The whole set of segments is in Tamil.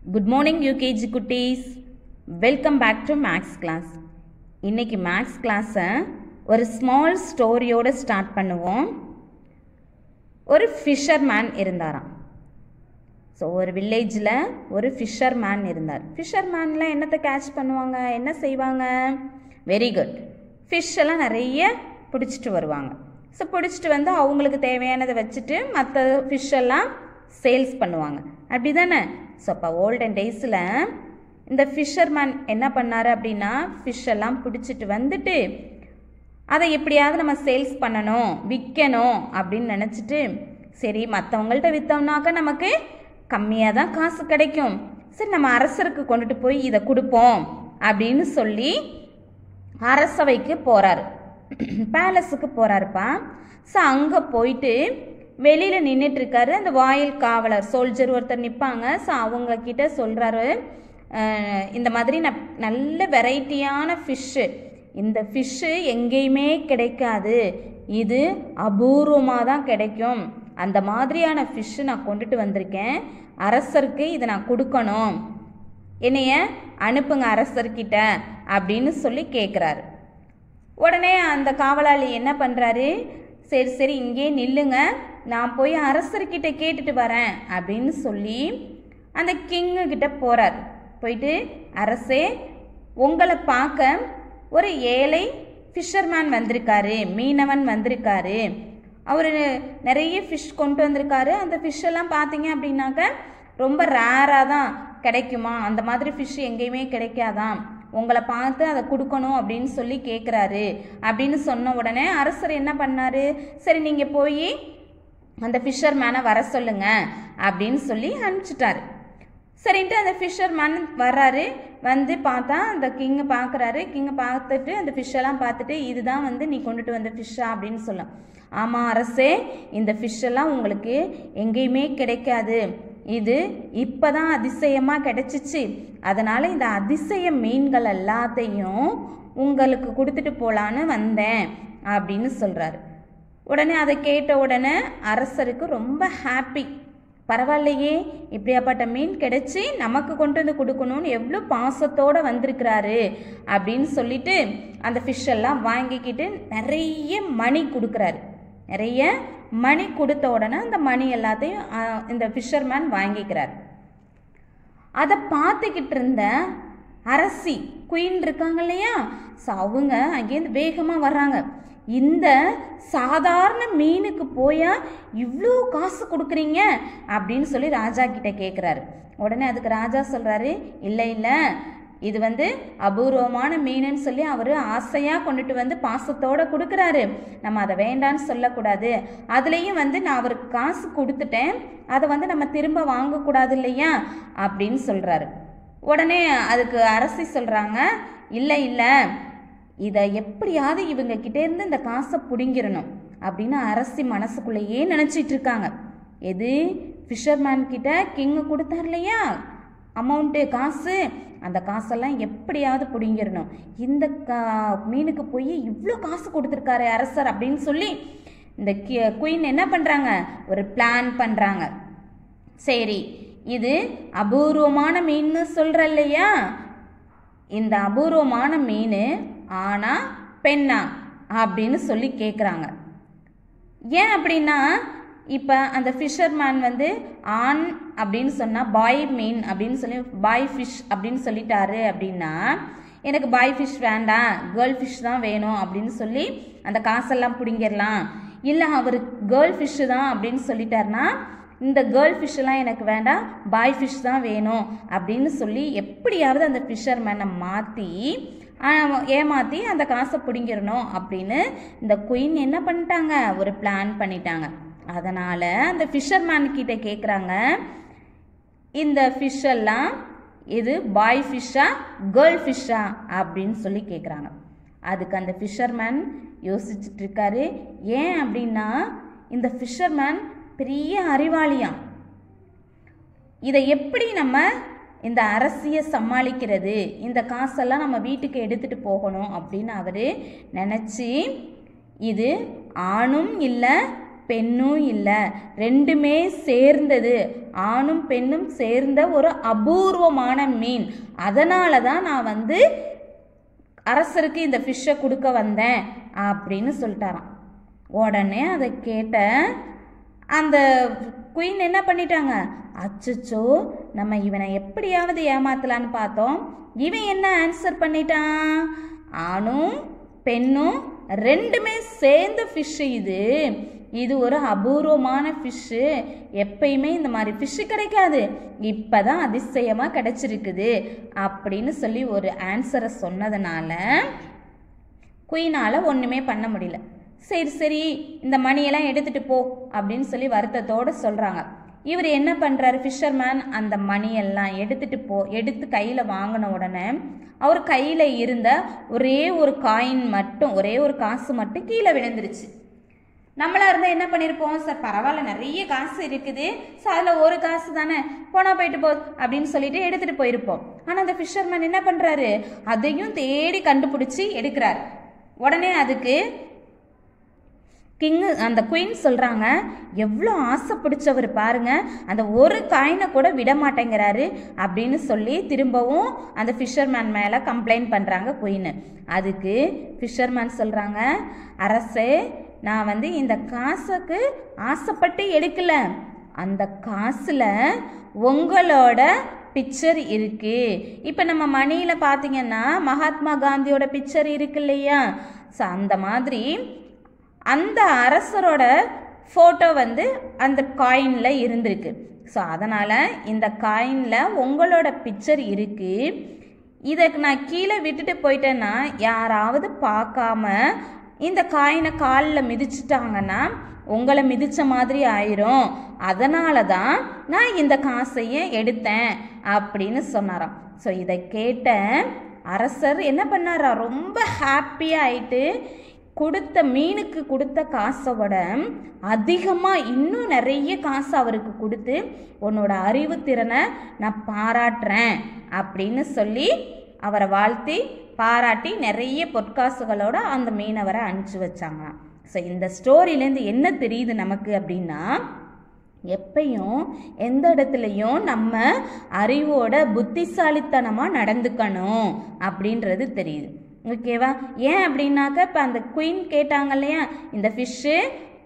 குட் மார்னிங் யூகேஜி குட்டீஸ் welcome back to maths class இன்னைக்கு மேக்ஸ் கிளாஸை ஒரு ஸ்மால் ஸ்டோரியோடு ஸ்டார்ட் பண்ணுவோம் ஒரு ஃபிஷர்மேன் இருந்தாராம் ஸோ ஒரு வில்லேஜில் ஒரு ஃபிஷர்மேன் இருந்தார் ஃபிஷர்மேனில் என்னத்தை கேட்ச் பண்ணுவாங்க என்ன செய்வாங்க வெரி குட் ஃபிஷ் எல்லாம் நிறைய பிடிச்சிட்டு வருவாங்க ஸோ பிடிச்சிட்டு வந்து அவங்களுக்கு தேவையானதை வச்சுட்டு மற்ற ஃபிஷ் எல்லாம் சேல்ஸ் பண்ணுவாங்க அப்படி தானே ஸோ அப்போ ஓல்டன் டேஸில் இந்த ஃபிஷர்மேன் என்ன பண்ணார் அப்படின்னா ஃபிஷ் எல்லாம் பிடிச்சிட்டு வந்துட்டு அதை எப்படியாவது நம்ம சேல்ஸ் பண்ணணும் விற்கணும் அப்படின்னு நினச்சிட்டு சரி மற்றவங்கள்ட்ட விற்றோம்னாக்கா நமக்கு கம்மியாக தான் காசு கிடைக்கும் சரி நம்ம அரசருக்கு கொண்டுட்டு போய் இதை கொடுப்போம் அப்படின்னு சொல்லி அரசவைக்கு போகிறாரு பேலஸுக்கு போகிறாருப்பா ஸோ அங்கே போயிட்டு வெளியில் நின்றுட்டு இருக்காரு அந்த வாயில் காவலர் சோல்ஜர் ஒருத்தர் நிற்பாங்க ஸோ அவங்க கிட்ட சொல்கிறாரு இந்த மாதிரி ந நல்ல வெரைட்டியான ஃபிஷ்ஷு இந்த ஃபிஷ்ஷு எங்கேயுமே கிடைக்காது இது அபூர்வமாக தான் கிடைக்கும் அந்த மாதிரியான ஃபிஷ்ஷு நான் கொண்டுட்டு வந்திருக்கேன் அரசருக்கு இதை நான் கொடுக்கணும் என்னைய அனுப்புங்க அரசர்கிட்ட அப்படின்னு சொல்லி கேட்குறாரு உடனே அந்த காவலாளி என்ன பண்ணுறாரு சரி சரி இங்கே நில்லுங்க நான் போய் அரசர்கிட்ட கேட்டுட்டு வரேன் அப்படின்னு சொல்லி அந்த கிங்கு கிட்ட போகிறார் போயிட்டு அரசே உங்களை பார்க்க ஒரு ஏழை ஃபிஷர்மேன் வந்திருக்காரு மீனவன் வந்திருக்காரு அவர் நிறைய ஃபிஷ் கொண்டு வந்திருக்காரு அந்த ஃபிஷ் எல்லாம் பார்த்தீங்க அப்படின்னாக்க ரொம்ப ரேராக தான் கிடைக்குமா அந்த மாதிரி ஃபிஷ் எங்கேயுமே கிடைக்காதான் உங்களை பார்த்து அதை கொடுக்கணும் அப்படின்னு சொல்லி கேட்குறாரு அப்படின்னு சொன்ன உடனே அரசர் என்ன பண்ணாரு சரி நீங்கள் போய் அந்த ஃபிஷர்மேனை வர சொல்லுங்க அப்படின்னு சொல்லி அனுப்பிச்சிட்டாரு சரின்ட்டு அந்த ஃபிஷர்மேன் வர்றாரு வந்து பார்த்தா அந்த கிங்கை பார்க்குறாரு கிங்கை பார்த்துட்டு அந்த ஃபிஷ்ஷெல்லாம் பார்த்துட்டு இதுதான் வந்து நீ கொண்டுட்டு வந்த ஃபிஷ்ஷா அப்படின்னு சொல்லலாம் ஆமாம் அரசே இந்த ஃபிஷ்ஷெல்லாம் உங்களுக்கு எங்கேயுமே கிடைக்காது இது இப்போ தான் அதிசயமாக கிடைச்சிச்சு அதனால் இந்த அதிசய மீன்கள் எல்லாத்தையும் உங்களுக்கு கொடுத்துட்டு போகலான்னு வந்தேன் அப்படின்னு சொல்கிறாரு உடனே அதை கேட்ட உடனே அரசருக்கு ரொம்ப ஹாப்பி பரவாயில்லையே இப்படியாப்பட்ட மீன் கிடைச்சி நமக்கு கொண்டு வந்து கொடுக்கணும்னு எவ்வளோ பாசத்தோடு வந்திருக்கிறாரு அப்படின்னு சொல்லிட்டு அந்த ஃபிஷ் எல்லாம் வாங்கிக்கிட்டு நிறைய மணி கொடுக்குறாரு நிறைய மணி கொடுத்த உடனே அந்த மணி எல்லாத்தையும் இந்த ஃபிஷர்மேன் வாங்கிக்கிறார் அதை பார்த்துக்கிட்டு இருந்த அரசி குயின் இருக்காங்க இல்லையா ஸோ அவங்க அங்கேருந்து வேகமாக வர்றாங்க இந்த சாதாரண மீனுக்கு போயா இவ்வளோ காசு கொடுக்குறீங்க அப்படின்னு சொல்லி ராஜா கிட்ட கேட்குறாரு உடனே அதுக்கு ராஜா சொல்கிறாரு இல்லை இல்லை இது வந்து அபூர்வமான மீனுன்னு சொல்லி அவர் ஆசையாக கொண்டுட்டு வந்து பாசத்தோடு கொடுக்குறாரு நம்ம அதை வேண்டான்னு சொல்லக்கூடாது அதுலேயும் வந்து நான் அவருக்கு காசு கொடுத்துட்டேன் அதை வந்து நம்ம திரும்ப வாங்கக்கூடாது இல்லையா அப்படின்னு சொல்கிறாரு உடனே அதுக்கு அரசி சொல்கிறாங்க இல்லை இல்லை இதை எப்படியாவது இவங்க கிட்டேருந்து இந்த காசை பிடுங்கிடணும் அப்படின்னு அரசி மனசுக்குள்ளேயே நினச்சிட்டு இருக்காங்க எது ஃபிஷர்மேன் கிட்ட கிங்கு கொடுத்தார் இல்லையா அமௌண்ட்டு காசு அந்த காசெல்லாம் எப்படியாவது பிடிங்கிடணும் இந்த கா மீனுக்கு போய் இவ்வளோ காசு கொடுத்துருக்காரு அரசர் அப்படின்னு சொல்லி இந்த குயின் என்ன பண்ணுறாங்க ஒரு பிளான் பண்ணுறாங்க சரி இது அபூர்வமான மீன்னு சொல்கிற இல்லையா இந்த அபூர்வமான மீன் ஆனா பெண்ணா அப்படின்னு சொல்லி கேட்குறாங்க ஏன் அப்படின்னா இப்போ அந்த ஃபிஷர்மேன் வந்து ஆண் அப்படின்னு சொன்னால் பாய் மீன் அப்படின்னு சொல்லி பாய் ஃபிஷ் அப்படின்னு சொல்லிட்டாரு அப்படின்னா எனக்கு பாய் ஃபிஷ் வேண்டாம் கேர்ள் ஃபிஷ் தான் வேணும் அப்படின்னு சொல்லி அந்த காசெல்லாம் பிடிங்கிடலாம் இல்லை அவர் கேர்ள் ஃபிஷ்ஷு தான் அப்படின்னு சொல்லிட்டாருனா இந்த கேர்ள் ஃபிஷ்ஷெல்லாம் எனக்கு வேண்டாம் பாய் ஃபிஷ் தான் வேணும் அப்படின்னு சொல்லி எப்படியாவது அந்த ஃபிஷர்மேனை மாற்றி ஏமாற்றி அந்த காசை பிடிங்கிடணும் அப்படின்னு இந்த குயின் என்ன பண்ணிட்டாங்க ஒரு பிளான் பண்ணிட்டாங்க அதனால் அந்த ஃபிஷர்மேன் கிட்ட கேட்குறாங்க இந்த ஃபிஷ்ஷெல்லாம் இது பாய் ஃபிஷ்ஷா கேர்ள் ஃபிஷ்ஷா அப்படின்னு சொல்லி கேட்குறாங்க அதுக்கு அந்த ஃபிஷர்மேன் யோசிச்சுட்டு இருக்காரு ஏன் அப்படின்னா இந்த ஃபிஷர்மேன் பெரிய அறிவாளியாம் இதை எப்படி நம்ம இந்த அரசியை சமாளிக்கிறது இந்த காசெல்லாம் நம்ம வீட்டுக்கு எடுத்துகிட்டு போகணும் அப்படின்னு அவர் நினச்சி இது ஆணும் இல்லை பெண்ணும் இல்லை ரெண்டுமே சேர்ந்தது ஆணும் பெண்ணும் சேர்ந்த ஒரு அபூர்வமான மீன் அதனால தான் நான் வந்து அரசருக்கு இந்த ஃபிஷ்ஷை கொடுக்க வந்தேன் அப்படின்னு சொல்லிட்டாராம் உடனே அதை கேட்ட அந்த குயின் என்ன பண்ணிட்டாங்க அச்சச்சோ நம்ம இவனை எப்படியாவது ஏமாத்தலான்னு பார்த்தோம் இவன் என்ன ஆன்சர் பண்ணிட்டான் ஆணும் பெண்ணும் ரெண்டுமே சேர்ந்த ஃபிஷ்ஷு இது இது ஒரு அபூர்வமான ஃபிஷ்ஷு எப்பயுமே இந்த மாதிரி ஃபிஷ்ஷு கிடைக்காது இப்போதான் அதிசயமாக கிடைச்சிருக்குது அப்படின்னு சொல்லி ஒரு ஆன்சரை சொன்னதுனால குயினால் ஒன்றுமே பண்ண முடியல சரி சரி இந்த மணியெல்லாம் எடுத்துட்டு போ அப்படின்னு சொல்லி வருத்தத்தோடு சொல்கிறாங்க இவர் என்ன பண்ணுறாரு ஃபிஷர்மேன் அந்த மணியெல்லாம் எடுத்துட்டு போ எடுத்து கையில் வாங்கின உடனே அவர் கையில் இருந்த ஒரே ஒரு காயின் மட்டும் ஒரே ஒரு காசு மட்டும் கீழே விழுந்துருச்சு நம்மளா இருந்தால் என்ன பண்ணியிருப்போம் சார் பரவாயில்ல நிறைய காசு இருக்குது ஸோ அதில் ஒரு காசு தானே போனா போயிட்டு போ அப்படின்னு சொல்லிட்டு எடுத்துகிட்டு போயிருப்போம் ஆனால் அந்த ஃபிஷர்மேன் என்ன பண்ணுறாரு அதையும் தேடி கண்டுபிடிச்சி எடுக்கிறார் உடனே அதுக்கு கிங்கு அந்த குயின் சொல்கிறாங்க எவ்வளோ ஆசை பிடிச்சவர் பாருங்க அந்த ஒரு காயினை கூட விட மாட்டேங்கிறாரு அப்படின்னு சொல்லி திரும்பவும் அந்த ஃபிஷர்மேன் மேலே கம்ப்ளைண்ட் பண்ணுறாங்க குயின் அதுக்கு ஃபிஷர்மேன் சொல்கிறாங்க அரசே நான் வந்து இந்த காசுக்கு ஆசைப்பட்டு எடுக்கல அந்த காசில் உங்களோட பிக்சர் இருக்கு இப்போ நம்ம மணியில் பார்த்தீங்கன்னா மகாத்மா காந்தியோட பிக்சர் இருக்கு இல்லையா ஸோ அந்த மாதிரி அந்த அரசரோட ஃபோட்டோ வந்து அந்த காயினில் இருந்திருக்கு ஸோ அதனால் இந்த காயினில் உங்களோட பிக்சர் இருக்குது இதை நான் கீழே விட்டுட்டு போயிட்டேன்னா யாராவது பார்க்காம இந்த காயினை காலில் மிதிச்சிட்டாங்கன்னா உங்களை மிதிச்ச மாதிரி ஆயிரும் அதனால தான் நான் இந்த காசையே எடுத்தேன் அப்படின்னு சொன்னாராம் ஸோ இதை கேட்ட அரசர் என்ன பண்ணாரா ரொம்ப ஹாப்பியாக ஆயிட்டு கொடுத்த மீனுக்கு கொடுத்த காசை விட அதிகமாக இன்னும் நிறைய காசு அவருக்கு கொடுத்து உன்னோட அறிவுத்திறனை நான் பாராட்டுறேன் அப்படின்னு சொல்லி அவரை வாழ்த்தி பாராட்டி நிறைய பொற்காசுகளோட அந்த மீனவரை அனுப்பிச்சி வச்சாங்களாம் ஸோ இந்த ஸ்டோரியிலேருந்து என்ன தெரியுது நமக்கு அப்படின்னா எப்பயும் எந்த இடத்துலையும் நம்ம அறிவோட புத்திசாலித்தனமாக நடந்துக்கணும் அப்படின்றது தெரியுது ஓகேவா ஏன் அப்படின்னாக்க இப்போ அந்த குயின் கேட்டாங்க இல்லையா இந்த ஃபிஷ்ஷு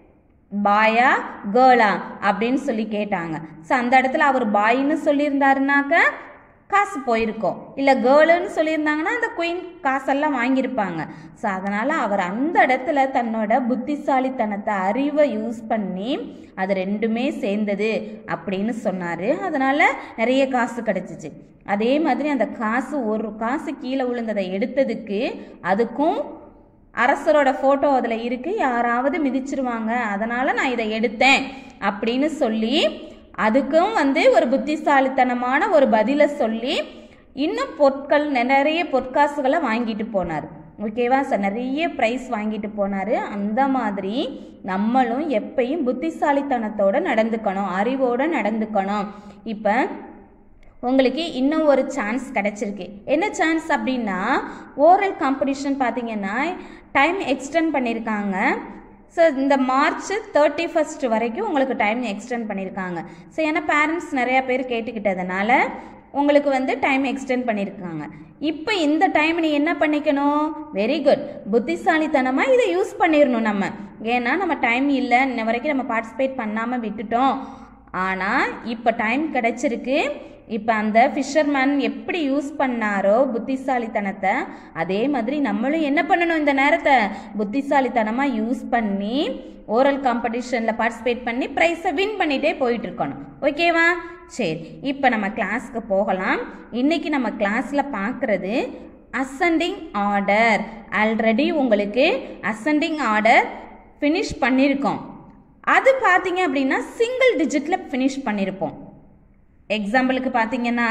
பாயா கேர்ளா அப்படின்னு சொல்லி கேட்டாங்க ஸோ அந்த இடத்துல அவர் பாயின்னு சொல்லியிருந்தாருனாக்க காசு போயிருக்கோம் இல்லை கேர்ளுன்னு சொல்லியிருந்தாங்கன்னா அந்த குயின் காசெல்லாம் வாங்கியிருப்பாங்க ஸோ அதனால் அவர் அந்த இடத்துல தன்னோட புத்திசாலித்தனத்தை அறிவை யூஸ் பண்ணி அது ரெண்டுமே சேர்ந்தது அப்படின்னு சொன்னார் அதனால் நிறைய காசு கிடச்சிச்சு அதே மாதிரி அந்த காசு ஒரு காசு கீழே விழுந்ததை எடுத்ததுக்கு அதுக்கும் அரசரோட ஃபோட்டோ அதில் இருக்குது யாராவது மிதிச்சிருவாங்க அதனால் நான் இதை எடுத்தேன் அப்படின்னு சொல்லி அதுக்கும் வந்து ஒரு புத்திசாலித்தனமான ஒரு பதிலை சொல்லி இன்னும் பொருட்கள் நிறைய பொற்காசுகளை வாங்கிட்டு போனார் ஓகேவா சார் நிறைய ப்ரைஸ் வாங்கிட்டு போனார் அந்த மாதிரி நம்மளும் எப்பயும் புத்திசாலித்தனத்தோட நடந்துக்கணும் அறிவோட நடந்துக்கணும் இப்போ உங்களுக்கு இன்னும் ஒரு சான்ஸ் கிடச்சிருக்கு என்ன சான்ஸ் அப்படின்னா ஓரல் காம்படிஷன் பார்த்தீங்கன்னா டைம் எக்ஸ்டெண்ட் பண்ணியிருக்காங்க ஸோ இந்த மார்ச் தேர்ட்டி ஃபஸ்ட் வரைக்கும் உங்களுக்கு டைம் எக்ஸ்டெண்ட் பண்ணியிருக்காங்க ஸோ ஏன்னா பேரண்ட்ஸ் நிறையா பேர் கேட்டுக்கிட்டதுனால உங்களுக்கு வந்து டைம் எக்ஸ்டெண்ட் பண்ணியிருக்காங்க இப்போ இந்த டைம் நீ என்ன பண்ணிக்கணும் வெரி குட் புத்திசாலித்தனமாக இதை யூஸ் பண்ணிடணும் நம்ம ஏன்னா நம்ம டைம் இல்லை இன்ன வரைக்கும் நம்ம பார்ட்டிசிபேட் பண்ணாமல் விட்டுட்டோம் ஆனால் இப்போ டைம் கிடச்சிருக்கு இப்போ அந்த ஃபிஷர்மேன் எப்படி யூஸ் பண்ணாரோ புத்திசாலித்தனத்தை அதே மாதிரி நம்மளும் என்ன பண்ணணும் இந்த நேரத்தை புத்திசாலித்தனமாக யூஸ் பண்ணி ஓரல் காம்படிஷனில் பார்ட்டிசிபேட் பண்ணி ப்ரைஸை வின் பண்ணிகிட்டே போயிட்டு இருக்கணும் ஓகேவா சரி இப்போ நம்ம கிளாஸ்க்கு போகலாம் இன்னைக்கு நம்ம கிளாஸில் பார்க்குறது அசெண்டிங் ஆர்டர் ஆல்ரெடி உங்களுக்கு அசெண்டிங் ஆர்டர் ஃபினிஷ் பண்ணியிருக்கோம் அது பார்த்தீங்க அப்படின்னா சிங்கிள் டிஜிட்டில் ஃபினிஷ் பண்ணியிருப்போம் எக்ஸாம்பிளுக்கு பார்த்தீங்கன்னா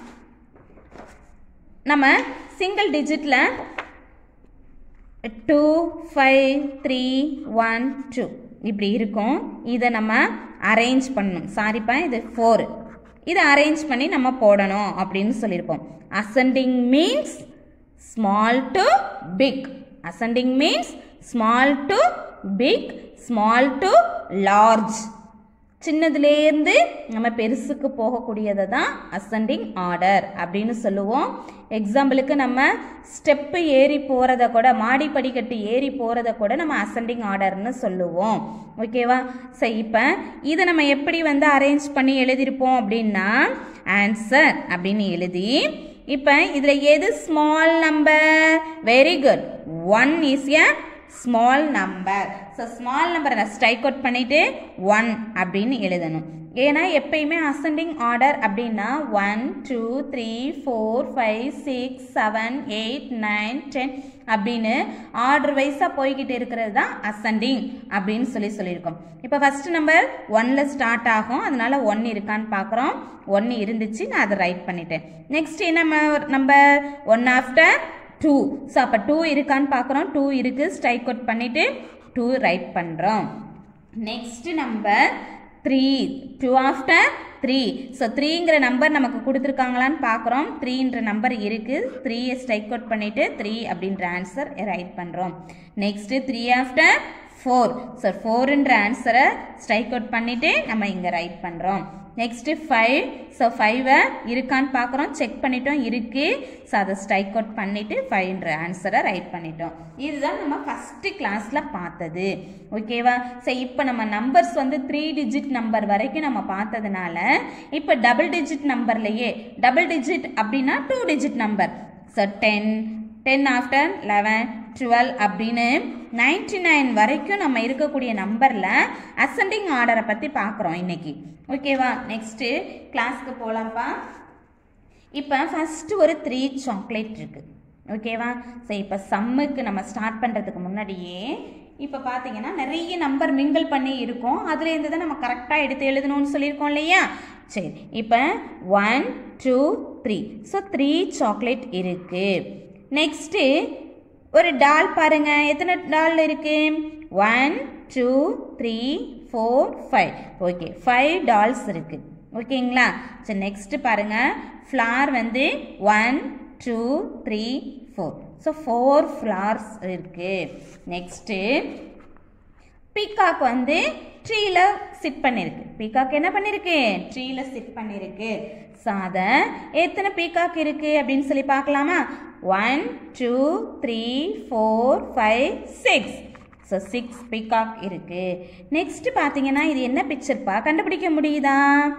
நம்ம சிங்கிள் டிஜிட்டில் two five three one two இப்படி இருக்கும் இதை நம்ம அரேஞ்ச் பண்ணணும் சாரிப்பா இது ஃபோர் இதை அரேஞ்ச் பண்ணி நம்ம போடணும் அப்படின்னு சொல்லியிருப்போம் ascending means small to big ascending means small to big small to large சின்னதுலேருந்து நம்ம பெருசுக்கு போகக்கூடியதை தான் அசெண்டிங் ஆர்டர் அப்படின்னு சொல்லுவோம் எக்ஸாம்பிளுக்கு நம்ம ஸ்டெப்பு ஏறி போகிறத கூட மாடி படிக்கட்டு ஏறி போகிறத கூட நம்ம அசெண்டிங் ஆர்டர்னு சொல்லுவோம் ஓகேவா சரி இப்போ இதை நம்ம எப்படி வந்து அரேஞ்ச் பண்ணி எழுதியிருப்போம் அப்படின்னா ஆன்சர் அப்படின்னு எழுதி இப்போ இதில் எது small number very good one is a small number so small நம்பரை நான் ஸ்ட்ரைக் அவுட் பண்ணிவிட்டு ஒன் அப்படின்னு எழுதணும் ஏன்னா எப்பயுமே அசெண்டிங் ஆர்டர் அப்படின்னா one two three four five six seven eight nine ten அப்படின்னு ஆர்டர் வைஸாக போய்கிட்டு இருக்கிறது தான் அசெண்டிங் அப்படின்னு சொல்லி சொல்லியிருக்கோம் இப்போ ஃபர்ஸ்ட் நம்பர் ஒன்ல ஸ்டார்ட் ஆகும் அதனால ஒன் இருக்கான்னு பார்க்குறோம் ஒன்று இருந்துச்சு நான் அதை ரைட் பண்ணிட்டேன் நெக்ஸ்ட் என்ன number one after two so அப்போ டூ இருக்கான்னு பார்க்குறோம் டூ இருக்குது ஸ்ட்ரைக் அவுட் பண்ணிவிட்டு டூ ரைட் பண்ணுறோம் next number three two after three so த்ரீங்கிற நம்பர் நமக்கு கொடுத்துருக்காங்களான்னு பார்க்குறோம் த்ரீன்ற நம்பர் இருக்குது த்ரீயை ஸ்ட்ரைக் அவுட் பண்ணிவிட்டு த்ரீ அப்படின்ற ஆன்சர் ரைட் பண்ணுறோம் next three after four so ஃபோருன்ற ஆன்சரை ஸ்ட்ரைக் அவுட் பண்ணிவிட்டு நம்ம இங்கே ரைட் பண்ணுறோம் நெக்ஸ்ட்டு ஃபைவ் ஸோ ஃபைவை இருக்கான்னு பார்க்குறோம் செக் பண்ணிட்டோம் இருக்குது ஸோ அதை ஸ்ட்ரைக் அவுட் பண்ணிவிட்டு ஃபைவ்ன்ற ஆன்சரை ரைட் பண்ணிட்டோம் இதுதான் நம்ம ஃபஸ்ட்டு கிளாஸில் பார்த்தது ஓகேவா ஸோ இப்போ நம்ம நம்பர்ஸ் வந்து த்ரீ டிஜிட் நம்பர் வரைக்கும் நம்ம பார்த்ததுனால இப்போ டபுள் டிஜிட் நம்பர்லையே டபுள் டிஜிட் அப்படின்னா two digit number so ten ten after eleven twelve அப்படின்னு நைன்டி நைன் வரைக்கும் நம்ம இருக்கக்கூடிய நம்பரில் அசெண்டிங் ஆர்டரை பற்றி பார்க்குறோம் இன்னைக்கு ஓகேவா நெக்ஸ்ட்டு கிளாஸ்க்கு போகலாம்ப்பா இப்போ ஃபஸ்ட்டு ஒரு த்ரீ சாக்லேட் இருக்குது ஓகேவா சரி இப்போ சம்முக்கு நம்ம ஸ்டார்ட் பண்ணுறதுக்கு முன்னாடியே இப்போ பார்த்தீங்கன்னா நிறைய நம்பர் மிங்கிள் பண்ணி இருக்கும் அதுலேருந்து தான் நம்ம கரெக்டாக எடுத்து எழுதணும்னு சொல்லியிருக்கோம் இல்லையா சரி இப்போ one two three so three chocolate இருக்குது நெக்ஸ்ட்டு ஒரு டால் பாருங்க எத்தனை டால் இருக்கு one two three four five okay five dolls இருக்கு ஓகேங்களா சரி நெக்ஸ்ட் பாருங்க ஃப்ளார் வந்து one two three four so four flowers இருக்கு நெக்ஸ்ட்டு பீகாக் வந்து ட்ரீல சிட் பண்ணிருக்கு பீகாக் என்ன பண்ணிருக்கு ட்ரீல சிட் பண்ணிருக்கு சாத எத்தனை பீகாக் இருக்கு அப்படின்னு சொல்லி பார்க்கலாமா one two three four five six so six peacock இருக்கு நெக்ஸ்ட் பார்த்தீங்கன்னா இது என்ன பிக்சர்ப்பா கண்டுபிடிக்க முடியுதா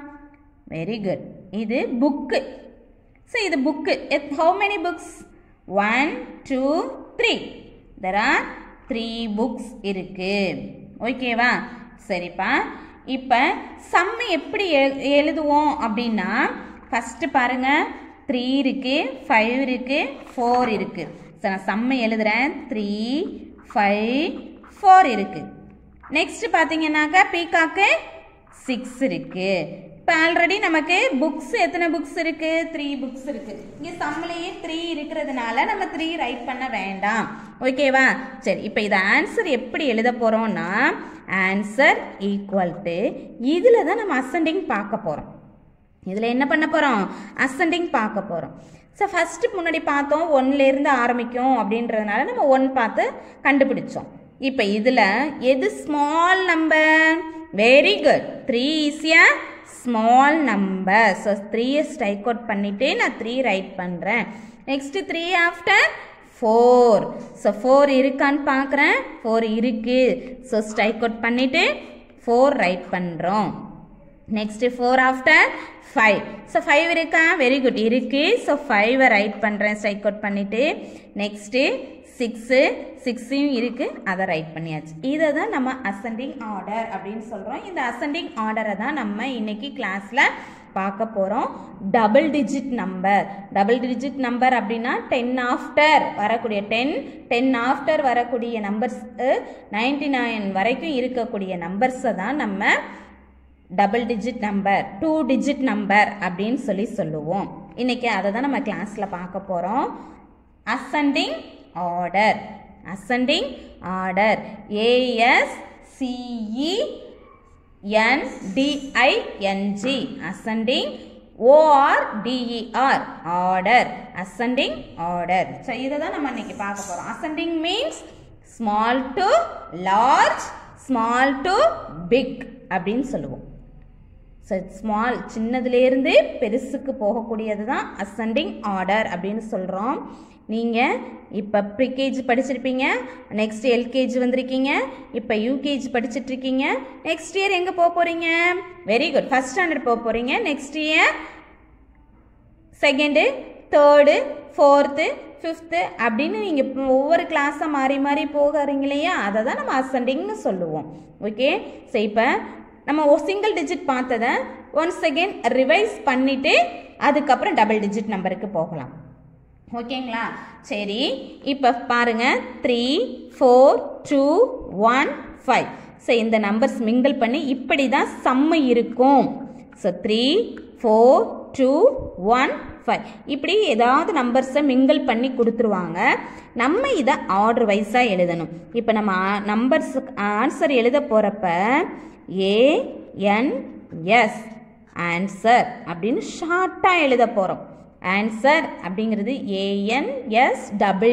வெரி குட் இது புக்கு ஸோ இது book how many books one two three there are three books இருக்கு ஓகேவா சரிப்பா இப்போ சம்மு எப்படி எழு எழுதுவோம் அப்படின்னா ஃபஸ்ட்டு பாருங்க த்ரீ இருக்கு ஃபைவ் இருக்கு ஃபோர் இருக்கு ஸோ நான் சம்மு எழுதுறேன் த்ரீ ஃபைவ் ஃபோர் இருக்கு நெக்ஸ்ட் பார்த்தீங்கன்னாக்கா பீகாக்கு சிக்ஸ் இருக்கு இப்போ ஆல்ரெடி நமக்கு புக்ஸ் எத்தனை புக்ஸ் இருக்கு த்ரீ புக்ஸ் இருக்கு இங்கே சம்மிலேயே த்ரீ இருக்கிறதுனால நம்ம த்ரீ ரைட் பண்ண வேண்டாம் ஓகேவா சரி இப்போ இதை ஆன்சர் எப்படி எழுத போகிறோம்னா ஆன்சர் ஈக்குவல் டு இதில் தான் நம்ம அசெண்டிங் பார்க்க போகிறோம் இதில் என்ன பண்ண போகிறோம் அசெண்டிங் பார்க்க போகிறோம் ஸோ ஃபஸ்ட்டு முன்னாடி பார்த்தோம் ஒன்லேருந்து ஆரம்பிக்கும் அப்படின்றதுனால நம்ம ஒன் பார்த்து கண்டுபிடிச்சோம் இப்போ இதில் எது small number very good three ஈஸியா ஸ்மால் நம்பர் ஸோ த்ரீயை ஸ்ட்ரைக் அவுட் பண்ணிவிட்டு நான் த்ரீ ரைட் பண்ணுறேன் next three after four so four இருக்கான்னு பார்க்குறேன் ஃபோர் இருக்குது ஸோ ஸ்ட்ரைக் அவுட் பண்ணிவிட்டு ஃபோர் ரைட் பண்ணுறோம் next four after five so five இருக்கா வெரி குட் இருக்கு ஸோ ஃபைவை ரைட் பண்ணுறேன் ஸ்ட்ரைக் அவுட் பண்ணிவிட்டு நெக்ஸ்ட்டு சிக்ஸு சிக்ஸையும் இருக்குது அதை ரைட் பண்ணியாச்சு இதை தான் நம்ம அசெண்டிங் ஆர்டர் அப்படின்னு சொல்கிறோம் இந்த அசெண்டிங் ஆர்டரை தான் நம்ம இன்னைக்கு கிளாஸில் பார்க்க போகிறோம் double digit number double digit number அப்படின்னா டென் ஆஃப்டர் வரக்கூடிய டென் டென் ஆஃப்டர் வரக்கூடிய நம்பர்ஸ் நைன்டி நைன் வரைக்கும் இருக்கக்கூடிய நம்பர்ஸை தான் நம்ம double digit number two digit number அப்படின்னு சொல்லி சொல்லுவோம் இன்னைக்கு அதை தான் நம்ம கிளாஸில் பார்க்க போகிறோம் ascending order ascending order A S C E N D I N G ascending O R D E R order ascending order so இதை தான் நம்ம இன்னைக்கு பார்க்க போகிறோம் ascending means small to large small to big அப்படின்னு சொல்லுவோம் ஸோ ஸ்மால் சின்னதுலேருந்து பெருசுக்கு போகக்கூடியது தான் அசெண்டிங் ஆர்டர் அப்படின்னு சொல்கிறோம் நீங்கள் இப்போ ப்ரிகேஜி படிச்சிருப்பீங்க நெக்ஸ்ட் எல்கேஜி வந்திருக்கீங்க இப்போ யூகேஜி படிச்சிட்ருக்கீங்க நெக்ஸ்ட் இயர் எங்கே போக போகிறீங்க வெரி குட் ஃபஸ்ட் ஸ்டாண்டர்ட் போக போகிறீங்க next year second third fourth fifth அப்படின்னு நீங்கள் ஒவ்வொரு கிளாஸாக மாறி மாறி போகிறீங்க இல்லையா அதை தான் நம்ம அசெண்டிங்னு சொல்லுவோம் ஓகே ஸோ இப்போ நம்ம ஒரு சிங்கிள் டிஜிட் பார்த்ததை ஒன்ஸ் செகண்ட் ரிவைஸ் பண்ணிவிட்டு அதுக்கப்புறம் டபுள் டிஜிட் நம்பருக்கு போகலாம் ஓகேங்களா சரி இப்போ பாருங்க three four two one five so இந்த நம்பர்ஸ் மிங்கிள் பண்ணி இப்படி தான் சம்மு இருக்கும் so three four two one five இப்படி ஏதாவது நம்பர்ஸை மிங்கிள் பண்ணி கொடுத்துருவாங்க நம்ம இதை ஆர்டர் வைஸாக எழுதணும் இப்போ நம்ம நம்பர்ஸ் ஆன்சர் எழுத போகிறப்ப ஏஎன்எஸ் ஆன்சர் அப்படின்னு ஷார்ட்டாக எழுத போகிறோம் ஆன்சர் அப்படிங்கிறது ஏஎன்எஸ்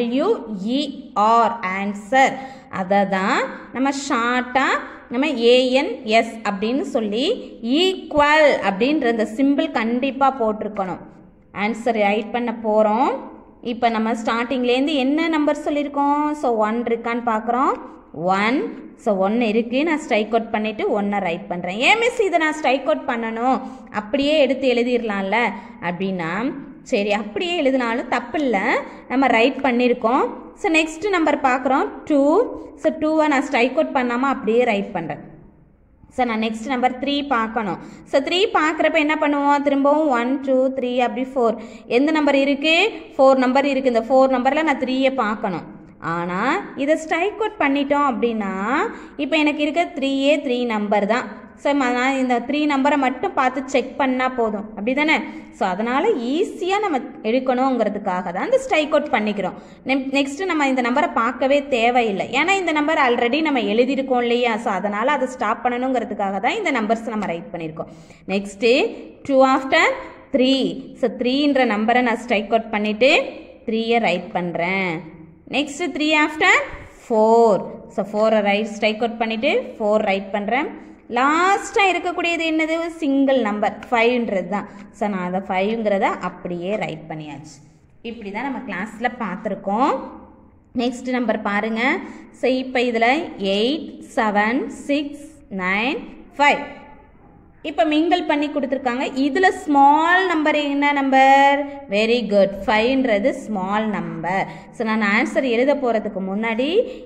டபிள்யூஇஆர் ஆன்சர் அதை தான் நம்ம ஷார்ட்டாக நம்ம ஏஎன்எஸ் அப்படின்னு சொல்லி ஈக்குவல் அப்படின்ற அந்த சிம்பிள் கண்டிப்பாக போட்டிருக்கணும் ஆன்சர் ரைட் பண்ண போகிறோம் இப்போ நம்ம ஸ்டார்டிங்லேருந்து என்ன நம்பர் சொல்லியிருக்கோம் ஸோ ஒன் இருக்கான்னு பார்க்குறோம் ஒன் ஸோ ஒன்று இருக்குது நான் ஸ்ட்ரைக் அவுட் பண்ணிவிட்டு ஒன்றை ரைட் பண்ணுறேன் ஏன் மிஸ் இதை நான் ஸ்ட்ரைக் அவுட் பண்ணணும் அப்படியே எடுத்து எழுதிடலாம்ல அப்படின்னா சரி அப்படியே எழுதினாலும் தப்பு இல்லை நம்ம ரைட் பண்ணியிருக்கோம் ஸோ நெக்ஸ்ட் நம்பர் பார்க்குறோம் டூ ஸோ டூவை நான் ஸ்ட்ரைக் அவுட் பண்ணாமல் அப்படியே ரைட் பண்ணுறேன் ஸோ நான் நெக்ஸ்ட் நம்பர் த்ரீ பார்க்கணும் ஸோ த்ரீ பார்க்குறப்ப என்ன பண்ணுவோம் திரும்பவும் ஒன் டூ த்ரீ அப்படி ஃபோர் எந்த நம்பர் இருக்குது ஃபோர் நம்பர் இருக்குது இந்த ஃபோர் நம்பரில் நான் த்ரீயை பார்க்கணும் ஆனால் இதை ஸ்ட்ரைக் அவுட் பண்ணிட்டோம் அப்படின்னா இப்போ எனக்கு இருக்க த்ரீயே த்ரீ நம்பர் தான் ஸோ நான் இந்த த்ரீ நம்பரை மட்டும் பார்த்து செக் பண்ணால் போதும் அப்படி தானே ஸோ அதனால் ஈஸியாக நம்ம எடுக்கணுங்கிறதுக்காக தான் இந்த ஸ்ட்ரைக் அவுட் பண்ணிக்கிறோம் நெக்ஸ்ட்டு நம்ம இந்த நம்பரை பார்க்கவே தேவையில்லை ஏன்னா இந்த நம்பர் ஆல்ரெடி நம்ம எழுதியிருக்கோம் இல்லையா ஸோ அதனால் அதை ஸ்டாப் பண்ணணுங்கிறதுக்காக தான் இந்த நம்பர்ஸ் நம்ம ரைட் பண்ணியிருக்கோம் next two after three so த்ரீன்ற நம்பரை நான் ஸ்ட்ரைக் அவுட் பண்ணிவிட்டு த்ரீயை ரைட் பண்ணுறேன் next three after four so ஃபோரை ரைட் ஸ்ட்ரைக் அவுட் பண்ணிவிட்டு ஃபோர் ரைட் பண்ணுறேன் லாஸ்ட்டாக இருக்கக்கூடியது என்னது சிங்கிள் நம்பர் ஃபைவ்ன்றது தான் ஸோ நான் அதை ஃபைவ்ங்கிறத அப்படியே ரைட் பண்ணியாச்சு இப்படி தான் நம்ம கிளாஸில் பார்த்துருக்கோம் நெக்ஸ்ட் நம்பர் பாருங்கள் ஸோ இப்போ இதில் eight seven six nine five இப்போ மிங்கிள் பண்ணி கொடுத்துருக்காங்க இதில் ஸ்மால் நம்பர் என்ன நம்பர் வெரி குட் ஃபைவ்ன்றது ஸ்மால் நம்பர் ஸோ நான் ஆன்சர் எழுத போகிறதுக்கு முன்னாடி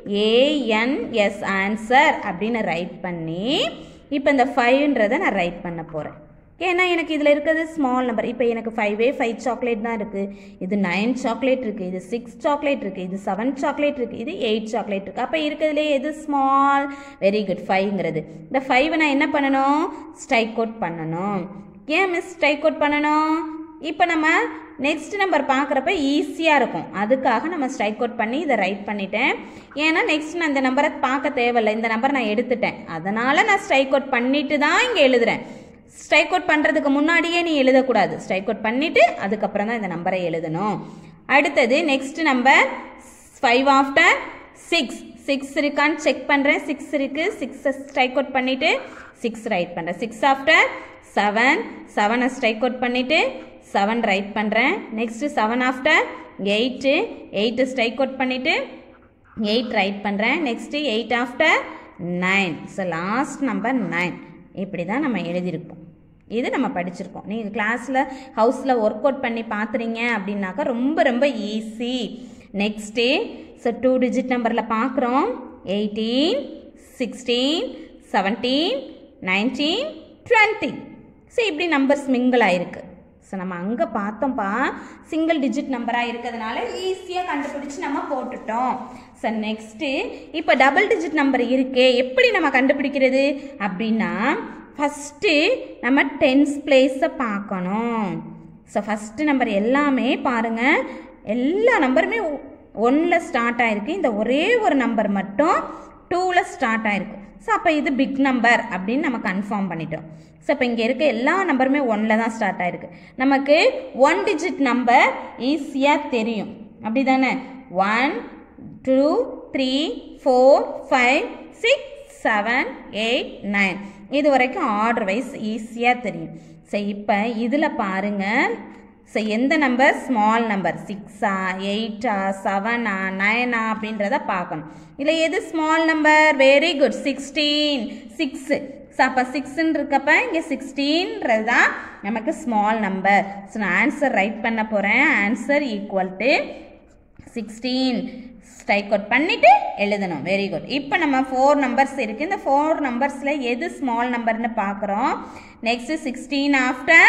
ஏஎன்எஸ் ஆன்சர் அப்படின்னு ரைட் பண்ணி இப்போ இந்த ஃபைவ்ன்றதை நான் ரைட் பண்ண போகிறேன் ஏன்னா எனக்கு இதில் இருக்கிறது ஸ்மால் நம்பர் இப்போ எனக்கு ஃபைவே ஃபைவ் சாக்லேட் தான் இருக்குது இது நைன் சாக்லேட் இருக்குது இது சிக்ஸ் சாக்லேட் இருக்குது இது செவன் சாக்லேட் இருக்குது இது எயிட் சாக்லேட் இருக்குது அப்போ இருக்கிறதுலே எது ஸ்மால் வெரி குட் ஃபைவ்ங்கிறது இந்த ஃபைவை நான் என்ன பண்ணணும் ஸ்ட்ரைக் அவுட் பண்ணணும் ஏன் மிஸ் ஸ்ட்ரைக் அவுட் பண்ணணும் இப்போ நம்ம நெக்ஸ்ட் நம்பர் பார்க்குறப்ப ஈஸியாக இருக்கும் அதுக்காக நம்ம ஸ்ட்ரைக் அவுட் பண்ணி இதை ரைட் பண்ணிட்டேன் ஏன்னா நெக்ஸ்ட் நான் இந்த நம்பரை பார்க்க தேவையில்லை இந்த நம்பர் நான் எடுத்துட்டேன் அதனால் நான் ஸ்ட்ரைக் அவுட் பண்ணிட்டு தான் இங்கே எழுதுறேன் ஸ்ட்ரைக் அவுட் பண்ணுறதுக்கு முன்னாடியே நீ எழுதக்கூடாது ஸ்ட்ரைக் அவுட் பண்ணிவிட்டு அதுக்கப்புறம் தான் இந்த நம்பரை எழுதணும் அடுத்தது next number five after six six இருக்கான்னு செக் பண்ணுறேன் சிக்ஸ் இருக்குது சிக்ஸை ஸ்ட்ரைக் அவுட் பண்ணிவிட்டு சிக்ஸ் ரைட் பண்ணுறேன் சிக்ஸ் ஆஃப்டர் செவன் செவனை ஸ்ட்ரைக் அவுட் பண்ணிவிட்டு செவன் ரைட் பண்ணுறேன் next seven after eight eight strike out பண்ணிவிட்டு எயிட் ரைட் பண்ணுறேன் next eight after nine so last number nine இப்படி தான் நம்ம எழுதியிருப்போம் இது நம்ம படிச்சிருக்கோம் நீங்கள் கிளாஸில் ஹவுஸில் ஒர்க் அவுட் பண்ணி பார்த்துறீங்க அப்படின்னாக்கா ரொம்ப ரொம்ப easy next so two digit நம்பரில் பார்க்குறோம் eighteen sixteen seventeen nineteen twenty so இப்படி நம்பர்ஸ் மிங்கிள் ஆயிருக்கு ஸோ நம்ம அங்கே பார்த்தோம்ப்பா சிங்கிள் டிஜிட் நம்பராக இருக்கிறதுனால ஈஸியாக கண்டுபிடிச்சி நம்ம போட்டுட்டோம் ஸோ நெக்ஸ்ட்டு இப்போ டபுள் டிஜிட் நம்பர் இருக்கே எப்படி நம்ம கண்டுபிடிக்கிறது அப்படின்னா ஃபஸ்ட்டு நம்ம டென்ஸ் பிளேஸை பார்க்கணும் ஸோ ஃபஸ்ட்டு நம்பர் எல்லாமே பாருங்கள் எல்லா நம்பருமே ஒன்னில் ஸ்டார்ட் ஆகிருக்கு இந்த ஒரே ஒரு நம்பர் மட்டும் டூவில் ஸ்டார்ட் ஆகிருக்கு ஸோ அப்போ இது பிக் நம்பர் அப்படின்னு நம்ம கன்ஃபார்ம் பண்ணிட்டோம் ஸோ இப்போ இங்கே இருக்க எல்லா நம்பருமே ஒன்னில் தான் ஸ்டார்ட் ஆகிருக்கு நமக்கு ஒன் டிஜிட் நம்பர் ஈஸியாக தெரியும் அப்படி தானே one two three four five six seven eight nine இது வரைக்கும் ஆர்டர் வைஸ் ஈஸியாக தெரியும் சரி இப்போ இதில் பாருங்கள் ஸோ எந்த நம்பர் ஸ்மால் நம்பர் சிக்ஸா எயிட்டா செவனா நைனா அப்படின்றத பார்க்கணும் இல்லை எது small number very good sixteen six so அப்போ சிக்ஸ்ன்னு இருக்கப்ப இங்கே சிக்ஸ்டீன்றது தான் நமக்கு ஸ்மால் நம்பர் ஸோ நான் ஆன்சர் ரைட் பண்ண போகிறேன் answer equal to sixteen strike out பண்ணிவிட்டு எழுதணும் வெரி குட் இப்போ நம்ம ஃபோர் நம்பர்ஸ் இருக்குது இந்த ஃபோர் நம்பர்ஸில் எது ஸ்மால் நம்பர்னு பார்க்குறோம் next sixteen after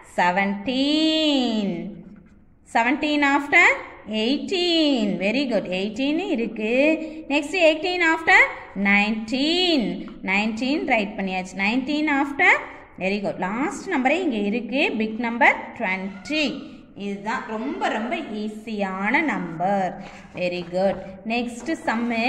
seventeen seventeen after eighteen very good eighteen இருக்குது next eighteen after nineteen nineteen write பண்ணியாச்சு nineteen after very good last நம்பரே இங்கே இருக்குது பிக் நம்பர் டுவெண்ட்டி இதுதான் ரொம்ப ரொம்ப ஈஸியான number very good next sum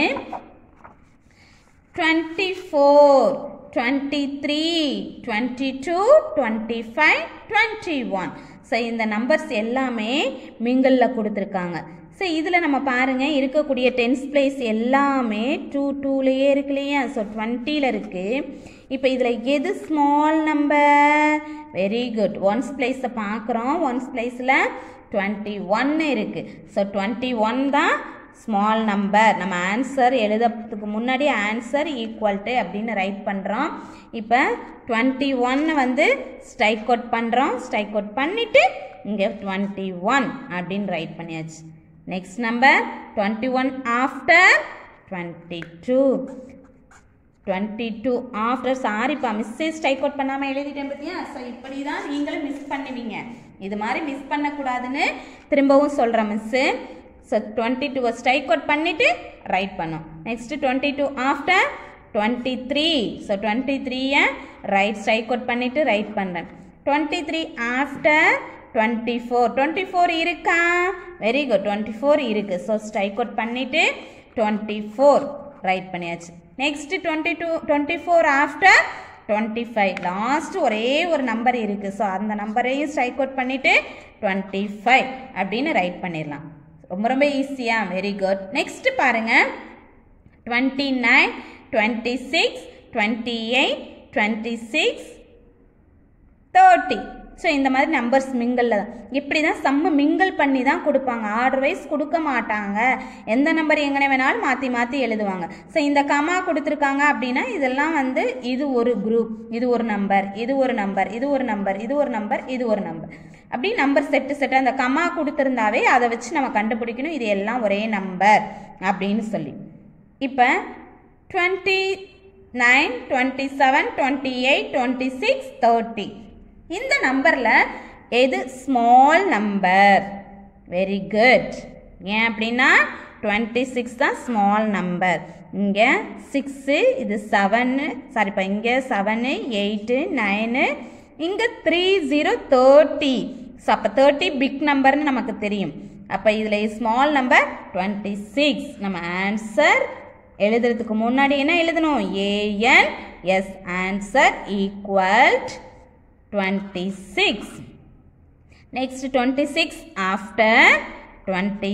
twenty four twenty three twenty two twenty five twenty one so இந்த நம்பர்ஸ் எல்லாமே மிங்கிளில் கொடுத்துருக்காங்க ஸோ இதில் நம்ம பாருங்கள் இருக்கக்கூடிய டென்ஸ் பிளேஸ் எல்லாமே டூ டூலேயே இருக்கு இல்லையா ஸோ டுவெண்ட்டியில் இருக்குது இப்போ இதில் எது small number very good once பிளேஸை பார்க்குறோம் ஒன்ஸ் பிளேஸில் டுவெண்ட்டி ஒன்று இருக்குது ஸோ டுவெண்ட்டி ஒன் தான் ஸ்மால் நம்பர் நம்ம ஆன்சர் எழுதுறதுக்கு முன்னாடி ஆன்சர் ஈக்குவல் டு அப்படின்னு ரைட் பண்ணுறோம் இப்போ டுவெண்ட்டி ஒன்னு வந்து ஸ்ட்ரைக் அவுட் பண்ணுறோம் ஸ்ட்ரைக் அவுட் பண்ணிவிட்டு இங்கே டுவெண்ட்டி ஒன் அப்படின்னு ரைட் பண்ணியாச்சு next number twenty one after twenty two twenty two after சாரிப்பா மிஸ்ஸே ஸ்ட்ரைக் அவுட் பண்ணாமல் எழுதிட்டேன் பார்த்தியா ஸோ இப்படி தான் நீங்களும் மிஸ் பண்ணுவீங்க இது மாதிரி மிஸ் பண்ணக்கூடாதுன்னு திரும்பவும் சொல்கிறேன் மிஸ்ஸு ஸோ டுவெண்ட்டி டூவை ஸ்ட்ரைக் அவுட் பண்ணிவிட்டு ரைட் பண்ணோம் next twenty two after twenty three so twenty த்ரீயை ரைட் ஸ்ட்ரைக் அவுட் பண்ணிவிட்டு ரைட் பண்ணுறேன் twenty three after twenty four twenty four இருக்கா வெரி குட் டுவெண்ட்டி ஃபோர் இருக்குது ஸோ ஸ்ட்ரைக் அவுட் பண்ணிவிட்டு டுவெண்ட்டி ஃபோர் ரைட் பண்ணியாச்சு next twenty two twenty four after twenty five last ஒரே ஒரு நம்பர் இருக்குது ஸோ அந்த நம்பரையும் ஸ்ட்ரைக் அவுட் பண்ணிவிட்டு டுவெண்ட்டி ஃபைவ் அப்படின்னு ரைட் பண்ணிடலாம் ரொம்ப ரொம்ப ஈஸியாக வெரி குட் நெக்ஸ்ட் பாருங்கள் twenty nine twenty six twenty eight twenty six thirty so இந்த மாதிரி நம்பர்ஸ் மிங்கிளில் தான் இப்படி தான் சம்மு மிங்கிள் பண்ணி தான் கொடுப்பாங்க ஆர்டர் வைஸ் கொடுக்க மாட்டாங்க எந்த நம்பர் எங்கே வேணாலும் மாற்றி மாற்றி எழுதுவாங்க ஸோ இந்த கமா கொடுத்துருக்காங்க அப்படின்னா இதெல்லாம் வந்து இது ஒரு குரூப் இது ஒரு நம்பர் இது ஒரு நம்பர் இது ஒரு நம்பர் இது ஒரு நம்பர் இது ஒரு நம்பர் அப்படி நம்பர் செட்டு செட்டு அந்த கமா கொடுத்துருந்தாவே அதை வச்சு நம்ம கண்டுபிடிக்கணும் இது எல்லாம் ஒரே நம்பர் அப்படின்னு சொல்லி இப்போ twenty nine twenty seven twenty eight twenty six thirty இந்த நம்பரில் எது ஸ்மால் நம்பர் வெரி குட் ஏன் அப்படின்னா டுவெண்ட்டி சிக்ஸ் தான் ஸ்மால் நம்பர் இங்கே சிக்ஸு இது செவனு சாரிப்பா இங்கே செவனு எயிட்டு நைனு இங்கே த்ரீ ஜீரோ தேர்ட்டி ஸோ அப்போ தேர்ட்டி பிக் நம்பர்னு நமக்கு தெரியும் அப்போ இதில் ஸ்மால் நம்பர் டுவெண்ட்டி சிக்ஸ் நம்ம ஆன்சர் எழுதுறதுக்கு முன்னாடி என்ன எழுதணும் A N S answer equal twenty six next twenty six after twenty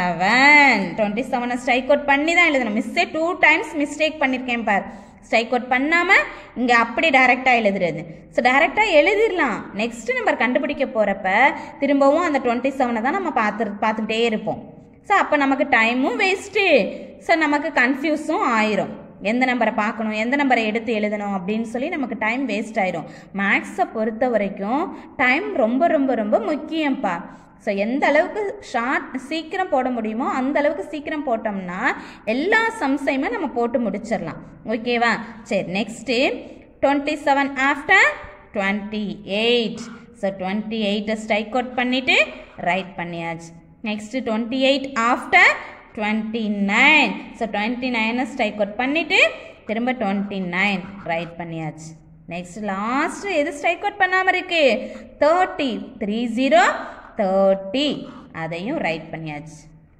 seven twenty செவனை ஸ்ட்ரைக் அவுட் பண்ணி தான் எழுதணும் மிஸ்ஸே டூ டைம்ஸ் மிஸ்டேக் பண்ணியிருக்கேன் பார் ஸ்ட்ரைக் அவுட் பண்ணாமல் இங்கே அப்படி டைரெக்டாக எழுதுறது ஸோ டைரெக்டாக எழுதிடலாம் நெக்ஸ்ட் நம்பர் கண்டுபிடிக்க போகிறப்ப திரும்பவும் அந்த டுவெண்ட்டி செவனை தான் நம்ம பார்த்து பார்த்துக்கிட்டே இருப்போம் ஸோ அப்போ நமக்கு டைமும் வேஸ்ட்டு ஸோ நமக்கு கன்ஃபியூஸும் ஆயிரும் எந்த நம்பரை பார்க்கணும் எந்த நம்பரை எடுத்து எழுதணும் அப்படின்னு சொல்லி நமக்கு டைம் வேஸ்ட் ஆயிரும் மேக்ஸை பொறுத்த வரைக்கும் டைம் ரொம்ப ரொம்ப ரொம்ப முக்கியம்ப்பா ஸோ எந்த அளவுக்கு ஷார்ட் சீக்கிரம் போட முடியுமோ அந்த அளவுக்கு சீக்கிரம் போட்டோம்னா எல்லா சம்ஸையுமே நம்ம போட்டு முடிச்சிடலாம் ஓகேவா சரி next twenty seven after twenty eight so twenty எயிட்டை ஸ்ட்ரைக் அவுட் பண்ணிவிட்டு ரைட் பண்ணியாச்சு next twenty eight after twenty nine so twenty நைனை ஸ்ட்ரைக் அவுட் பண்ணிவிட்டு திரும்ப டுவெண்ட்டி நைன் ரைட் பண்ணியாச்சு நெக்ஸ்ட் லாஸ்ட் எது ஸ்ட்ரைக் அவுட் பண்ணாமல் இருக்கு தேர்ட்டி த்ரீ ஜீரோ தேர்ட்டி அதையும் ரைட் பண்ணியாச்சு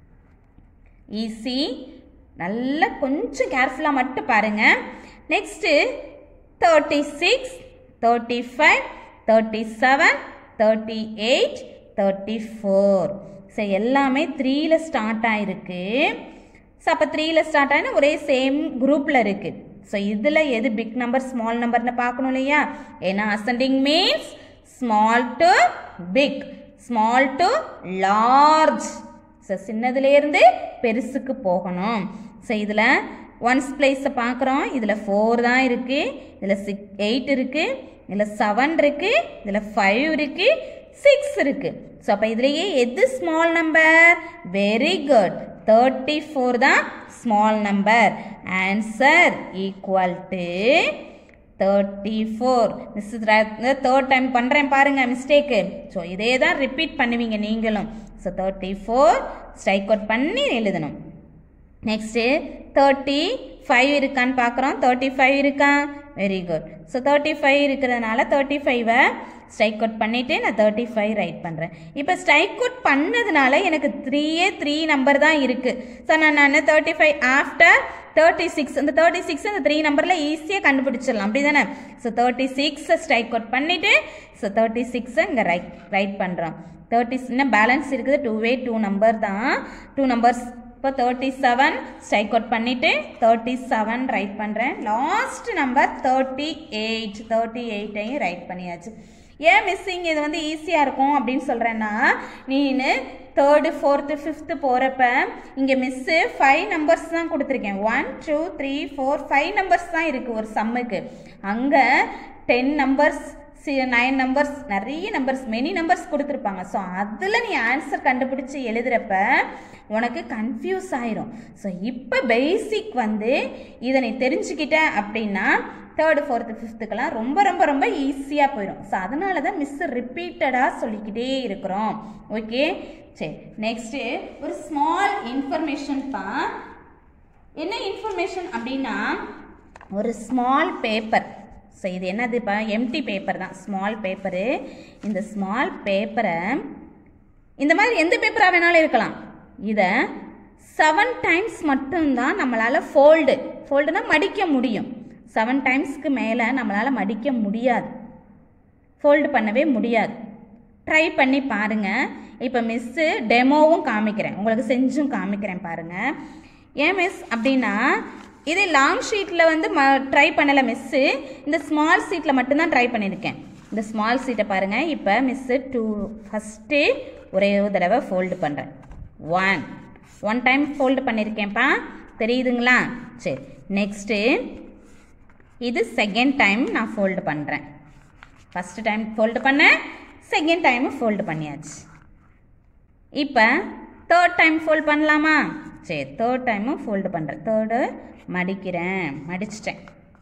ஈஸி நல்லா கொஞ்சம் கேர்ஃபுல்லாக மட்டும் பாருங்கள் next thirty six thirty five thirty seven thirty eight thirty four so எல்லாமே த்ரீயில் ஸ்டார்ட் ஆகிருக்கு ஸோ அப்போ த்ரீயில் ஸ்டார்ட் ஆகினா ஒரே சேம் குரூப்பில் இருக்குது ஸோ இதில் எது பிக் நம்பர் ஸ்மால் நம்பர்னு பார்க்கணும் இல்லையா ஏன்னா ascending means small to big small to large so சின்னதுலேருந்து பெருசுக்கு போகணும் ஸோ இதில் ஒன்ஸ் பிளேஸை பார்க்குறோம் இதில் ஃபோர் தான் இருக்குது இதில் சிக் எயிட் இருக்குது இதில் செவன் இருக்குது இதில் ஃபைவ் இருக்குது சிக்ஸ் இருக்குது ஸோ அப்போ இதுலேயே எது small number very good thirty four தான் small number answer equal to thirty four miss third time பண்ணுறேன் பாருங்கள் மிஸ்டேக்கு ஸோ இதே தான் ரிப்பீட் பண்ணுவீங்க நீங்களும் so thirty four strike out பண்ணி எழுதணும் நெக்ஸ்ட்டு தேர்ட்டி ஃபைவ் இருக்கான்னு பார்க்குறோம் தேர்ட்டி ஃபைவ் இருக்கா very good so thirty five இருக்கிறதுனால தேர்ட்டி ஃபைவை ஸ்ட்ரைக் அவுட் பண்ணிவிட்டு நான் தேர்ட்டி ஃபைவ் ரைட் பண்ணுறேன் இப்போ ஸ்ட்ரைக் அவுட் பண்ணதுனால எனக்கு த்ரீயே த்ரீ நம்பர் தான் இருக்குது ஸோ நான் நான் thirty five after thirty six இந்த தேர்ட்டி சிக்ஸ் இந்த த்ரீ நம்பரில் ஈஸியாக கண்டுபிடிச்சிடலாம் அப்படி தானே ஸோ தேர்ட்டி சிக்ஸை ஸ்ட்ரைக் அவுட் பண்ணிவிட்டு ஸோ தேர்ட்டி சிக்ஸை இங்கே ரைட் ரைட் பண்ணுறோம் தேர்ட்டி இன்னும் பேலன்ஸ் இருக்குது டூ வே டூ நம்பர் தான் டூ நம்பர்ஸ் இப்போ தேர்ட்டி செவன் ஸ்ட்ரைக் அவுட் பண்ணிவிட்டு தேர்ட்டி செவன் ரைட் பண்ணுறேன் last number thirty eight thirty எயிட்டையும் ரைட் பண்ணியாச்சு ஏன் மிஸ்ஸிங் இது வந்து ஈஸியாக இருக்கும் அப்படின்னு சொல்கிறேன்னா நீனு தேர்டு ஃபோர்த்து ஃபிஃப்த்து போகிறப்ப இங்கே மிஸ்ஸு ஃபைவ் நம்பர்ஸ் தான் கொடுத்துருக்கேன் one two three four five numbers தான் இருக்குது ஒரு சம்முக்கு அங்கே ten numbers see nine numbers நிறைய நம்பர்ஸ் மெனி நம்பர்ஸ் கொடுத்துருப்பாங்க ஸோ அதில் நீ ஆன்சர் கண்டுபிடிச்சி எழுதுகிறப்ப உனக்கு கன்ஃபியூஸ் ஆயிரும் ஸோ இப்போ பேசிக் வந்து இதை நீ தெரிஞ்சுக்கிட்ட அப்படின்னா தேர்டு ஃபோர்த்து ஃபிஃப்த்துக்கெல்லாம் ரொம்ப ரொம்ப ரொம்ப ஈஸியாக போயிடும் ஸோ அதனால தான் மிஸ் ரிப்பீட்டடாக சொல்லிக்கிட்டே இருக்கிறோம் ஓகே சரி நெக்ஸ்ட்டு ஒரு ஸ்மால் இன்ஃபர்மேஷன்ப்பா என்ன இன்ஃபர்மேஷன் அப்படின்னா ஒரு ஸ்மால் பேப்பர் ஸோ இது என்னதுப்பா எம்டி பேப்பர் தான் ஸ்மால் பேப்பரு இந்த ஸ்மால் பேப்பரை இந்த மாதிரி எந்த பேப்பராக வேணாலும் இருக்கலாம் இதை செவன் டைம்ஸ் மட்டும்தான் நம்மளால் ஃபோல்டு ஃபோல்டுனா மடிக்க முடியும் செவன் டைம்ஸ்க்கு மேலே நம்மளால் மடிக்க முடியாது ஃபோல்டு பண்ணவே முடியாது ட்ரை பண்ணி பாருங்கள் இப்போ மிஸ்ஸு டெமோவும் காமிக்கிறேன் உங்களுக்கு செஞ்சும் காமிக்கிறேன் பாருங்கள் ஏன் மிஸ் அப்படின்னா இது லாங் ஷீட்டில் வந்து ம ட்ரை பண்ணலை மிஸ்ஸு இந்த ஸ்மால் சீட்டில் மட்டும்தான் ட்ரை பண்ணியிருக்கேன் இந்த ஸ்மால் சீட்டை பாருங்கள் இப்போ மிஸ்ஸு டூ ஃபஸ்ட்டு ஒரே ஒரு தடவை ஃபோல்டு பண்ணுறேன் ஒன் ஒன் டைம் ஃபோல்டு பண்ணியிருக்கேன்ப்பா தெரியுதுங்களா சரி நெக்ஸ்ட்டு இது செகண்ட் டைம் நான் ஃபோல்டு பண்ணுறேன் ஃபஸ்ட்டு டைம் ஃபோல்டு பண்ணேன் செகண்ட் டைமு ஃபோல்டு பண்ணியாச்சு இப்போ தேர்ட் டைம் ஃபோல்ட் பண்ணலாமா சரி தேர்ட் டைமும் ஃபோல்டு பண்ணுறேன் தேர்டு மடிக்கிறேன் மடிச்சிட்டேன்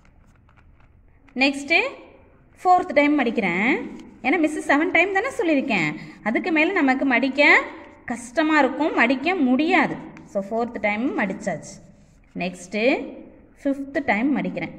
நெக்ஸ்ட்டு ஃபோர்த் டைம் மடிக்கிறேன் ஏன்னா மிஸ்ஸு செவன் டைம் தானே சொல்லியிருக்கேன் அதுக்கு மேலே நமக்கு மடிக்க கஷ்டமாக இருக்கும் மடிக்க முடியாது ஸோ ஃபோர்த் டைம் மடித்தாச்சு நெக்ஸ்ட்டு ஃபிஃப்த்து டைம் மடிக்கிறேன்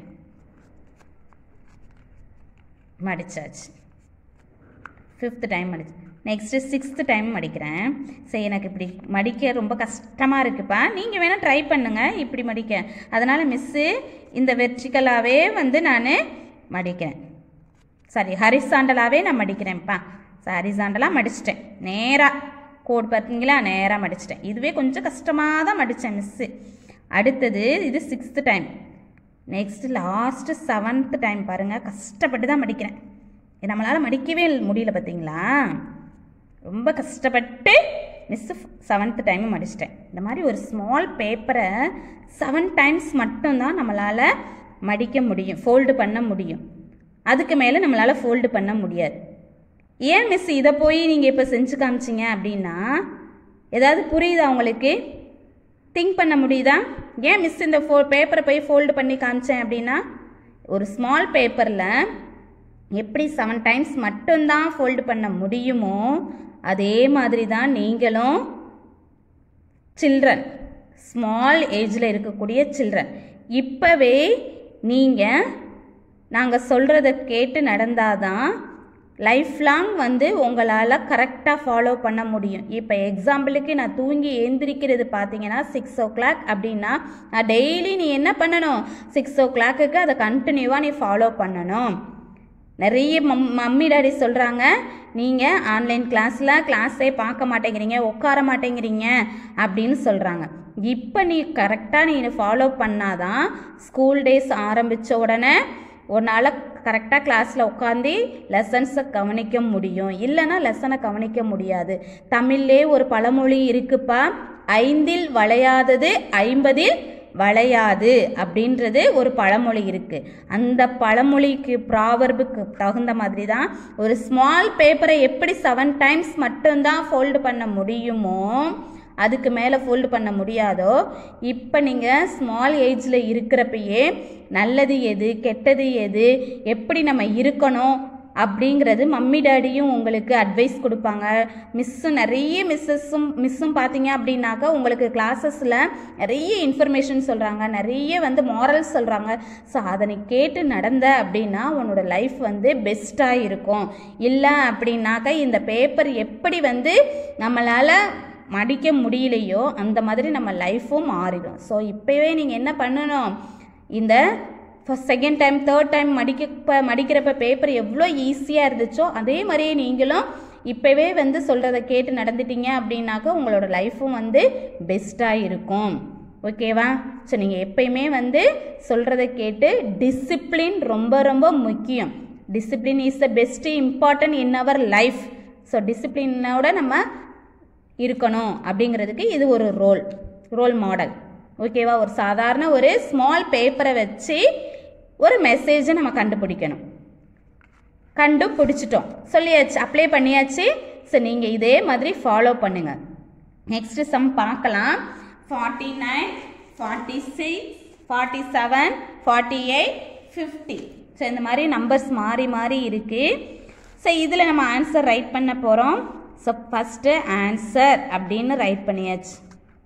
மடித்தாச்சு ஃபிஃப்த் டைம் மடிச்சு நெக்ஸ்ட்டு சிக்ஸ்த்து டைம் மடிக்கிறேன் சரி எனக்கு இப்படி மடிக்க ரொம்ப கஷ்டமாக இருக்குப்பா நீங்கள் வேணால் ட்ரை பண்ணுங்கள் இப்படி மடிக்க அதனால் மிஸ்ஸு இந்த வெர்டிக்கலாகவே வந்து நான் மடிக்கிறேன் சாரி ஹரிசாண்டலாகவே நான் மடிக்கிறேன்ப்பா ஹரிசாண்டலாக மடிச்சிட்டேன் நேராக கோட் பார்த்தீங்களா நேராக மடிச்சிட்டேன் இதுவே கொஞ்சம் கஷ்டமாக தான் மடித்தேன் மிஸ்ஸு அடுத்தது இது sixth time next last seventh time பாருங்கள் கஷ்டப்பட்டு தான் மடிக்கிறேன் இது நம்மளால் மடிக்கவே முடியல பார்த்தீங்களா ரொம்ப கஷ்டப்பட்டு மிஸ்ஸு செவன்த்து டைம் மடிச்சிட்டேன் இந்த மாதிரி ஒரு ஸ்மால் பேப்பரை செவன் டைம்ஸ் மட்டும்தான் நம்மளால் மடிக்க முடியும் ஃபோல்டு பண்ண முடியும் அதுக்கு மேலே நம்மளால் ஃபோல்டு பண்ண முடியாது ஏன் மிஸ் இதை போய் நீங்கள் இப்போ செஞ்சு காமிச்சிங்க அப்படின்னா ஏதாவது புரியுதா உங்களுக்கு திங்க் பண்ண முடியுதா ஏன் மிஸ் இந்த ஃபோ பேப்பரை போய் ஃபோல்டு பண்ணி காமிச்சேன் அப்படின்னா ஒரு ஸ்மால் பேப்பரில் எப்படி செவன் டைம்ஸ் மட்டும்தான் ஃபோல்டு பண்ண முடியுமோ அதே மாதிரி தான் நீங்களும் சில்ட்ரன் ஸ்மால் ஏஜில் இருக்கக்கூடிய சில்ட்ரன் இப்போவே நீங்கள் நாங்கள் சொல்கிறத கேட்டு நடந்தாதான் லைஃப் லாங் வந்து உங்களால் கரெக்டாக ஃபாலோ பண்ண முடியும் இப்போ எக்ஸாம்பிளுக்கு நான் தூங்கி எழுந்திரிக்கிறது பார்த்தீங்கன்னா சிக்ஸ் ஓ கிளாக் அப்படின்னா நான் டெய்லி நீ என்ன பண்ணணும் சிக்ஸ் ஓ கிளாக்குக்கு அதை கண்டினியூவாக நீ ஃபாலோ பண்ணணும் நிறைய மம் மம்மி டாடி சொல்கிறாங்க நீங்கள் ஆன்லைன் கிளாஸில் கிளாஸே பார்க்க மாட்டேங்கிறீங்க உட்கார மாட்டேங்கிறீங்க அப்படின்னு சொல்கிறாங்க இப்போ நீ கரெக்டாக நீ ஃபாலோ பண்ணாதான் ஸ்கூல் டேஸ் ஆரம்பித்த உடனே உன்னால் கரெக்டாக கிளாஸில் உட்காந்து லெசன்ஸை கவனிக்க முடியும் இல்லைன்னா லெசனை கவனிக்க முடியாது தமிழ்லே ஒரு பழமொழி இருக்குப்பா ஐந்தில் வளையாதது ஐம்பதில் வளையாது அப்படின்றது ஒரு பழமொழி இருக்கு அந்த பழமொழிக்கு ப்ராவர்புக்கு தகுந்த மாதிரி தான் ஒரு ஸ்மால் பேப்பரை எப்படி செவன் டைம்ஸ் மட்டும்தான் ஃபோல்டு பண்ண முடியுமோ அதுக்கு மேலே ஃபோல்டு பண்ண முடியாதோ இப்போ நீங்கள் ஸ்மால் ஏஜில் இருக்கிறப்பயே நல்லது எது கெட்டது எது எப்படி நம்ம இருக்கணும் அப்படிங்கிறது மம்மி டேடியும் உங்களுக்கு அட்வைஸ் கொடுப்பாங்க மிஸ்ஸும் நிறைய மிஸ்ஸஸும் மிஸ்ஸும் பார்த்தீங்க அப்படின்னாக்கா உங்களுக்கு கிளாஸஸில் நிறைய இன்ஃபர்மேஷன் சொல்கிறாங்க நிறைய வந்து மாரல்ஸ் சொல்கிறாங்க ஸோ அதை நீ கேட்டு நடந்த அப்படின்னா உன்னோட லைஃப் வந்து பெஸ்ட்டாக இருக்கும் இல்லை அப்படின்னாக்கா இந்த பேப்பர் எப்படி வந்து நம்மளால் மடிக்க முடியலையோ அந்த மாதிரி நம்ம லைஃப்பும் மாறிடும் ஸோ இப்போவே நீங்கள் என்ன பண்ணணும் இந்த first second time third time மடிக்க மடிக்கிறப்ப பேப்பர் எவ்வளோ ஈஸியாக இருந்துச்சோ அதே மாதிரியே நீங்களும் இப்போவே வந்து சொல்கிறத கேட்டு நடந்துட்டீங்க அப்படின்னாக்கா உங்களோட லைஃப்பும் வந்து பெஸ்ட்டாக இருக்கும் ஓகேவா ஸோ நீங்கள் எப்பயுமே வந்து சொல்கிறத கேட்டு டிசிப்ளின் ரொம்ப ரொம்ப முக்கியம் discipline is the best important in our life so டிசிப்ளினோட நம்ம இருக்கணும் அப்படிங்கிறதுக்கு இது ஒரு ரோல் ரோல் மாடல் ஓகேவா ஒரு சாதாரண ஒரு ஸ்மால் பேப்பரை வச்சு ஒரு மெசேஜை நம்ம கண்டுபிடிக்கணும் கண்டுபிடிச்சிட்டோம் சொல்லியாச்சு அப்ளை பண்ணியாச்சு ஸோ நீங்கள் இதே மாதிரி ஃபாலோ பண்ணுங்கள் நெக்ஸ்ட் சம் பார்க்கலாம் forty nine forty six forty seven forty eight fifty so இந்த மாதிரி நம்பர்ஸ் மாறி மாறி இருக்குது ஸோ இதில் நம்ம ஆன்சர் ரைட் பண்ண போகிறோம் ஸோ ஃபஸ்ட்டு ஆன்சர் அப்படின்னு ரைட் பண்ணியாச்சு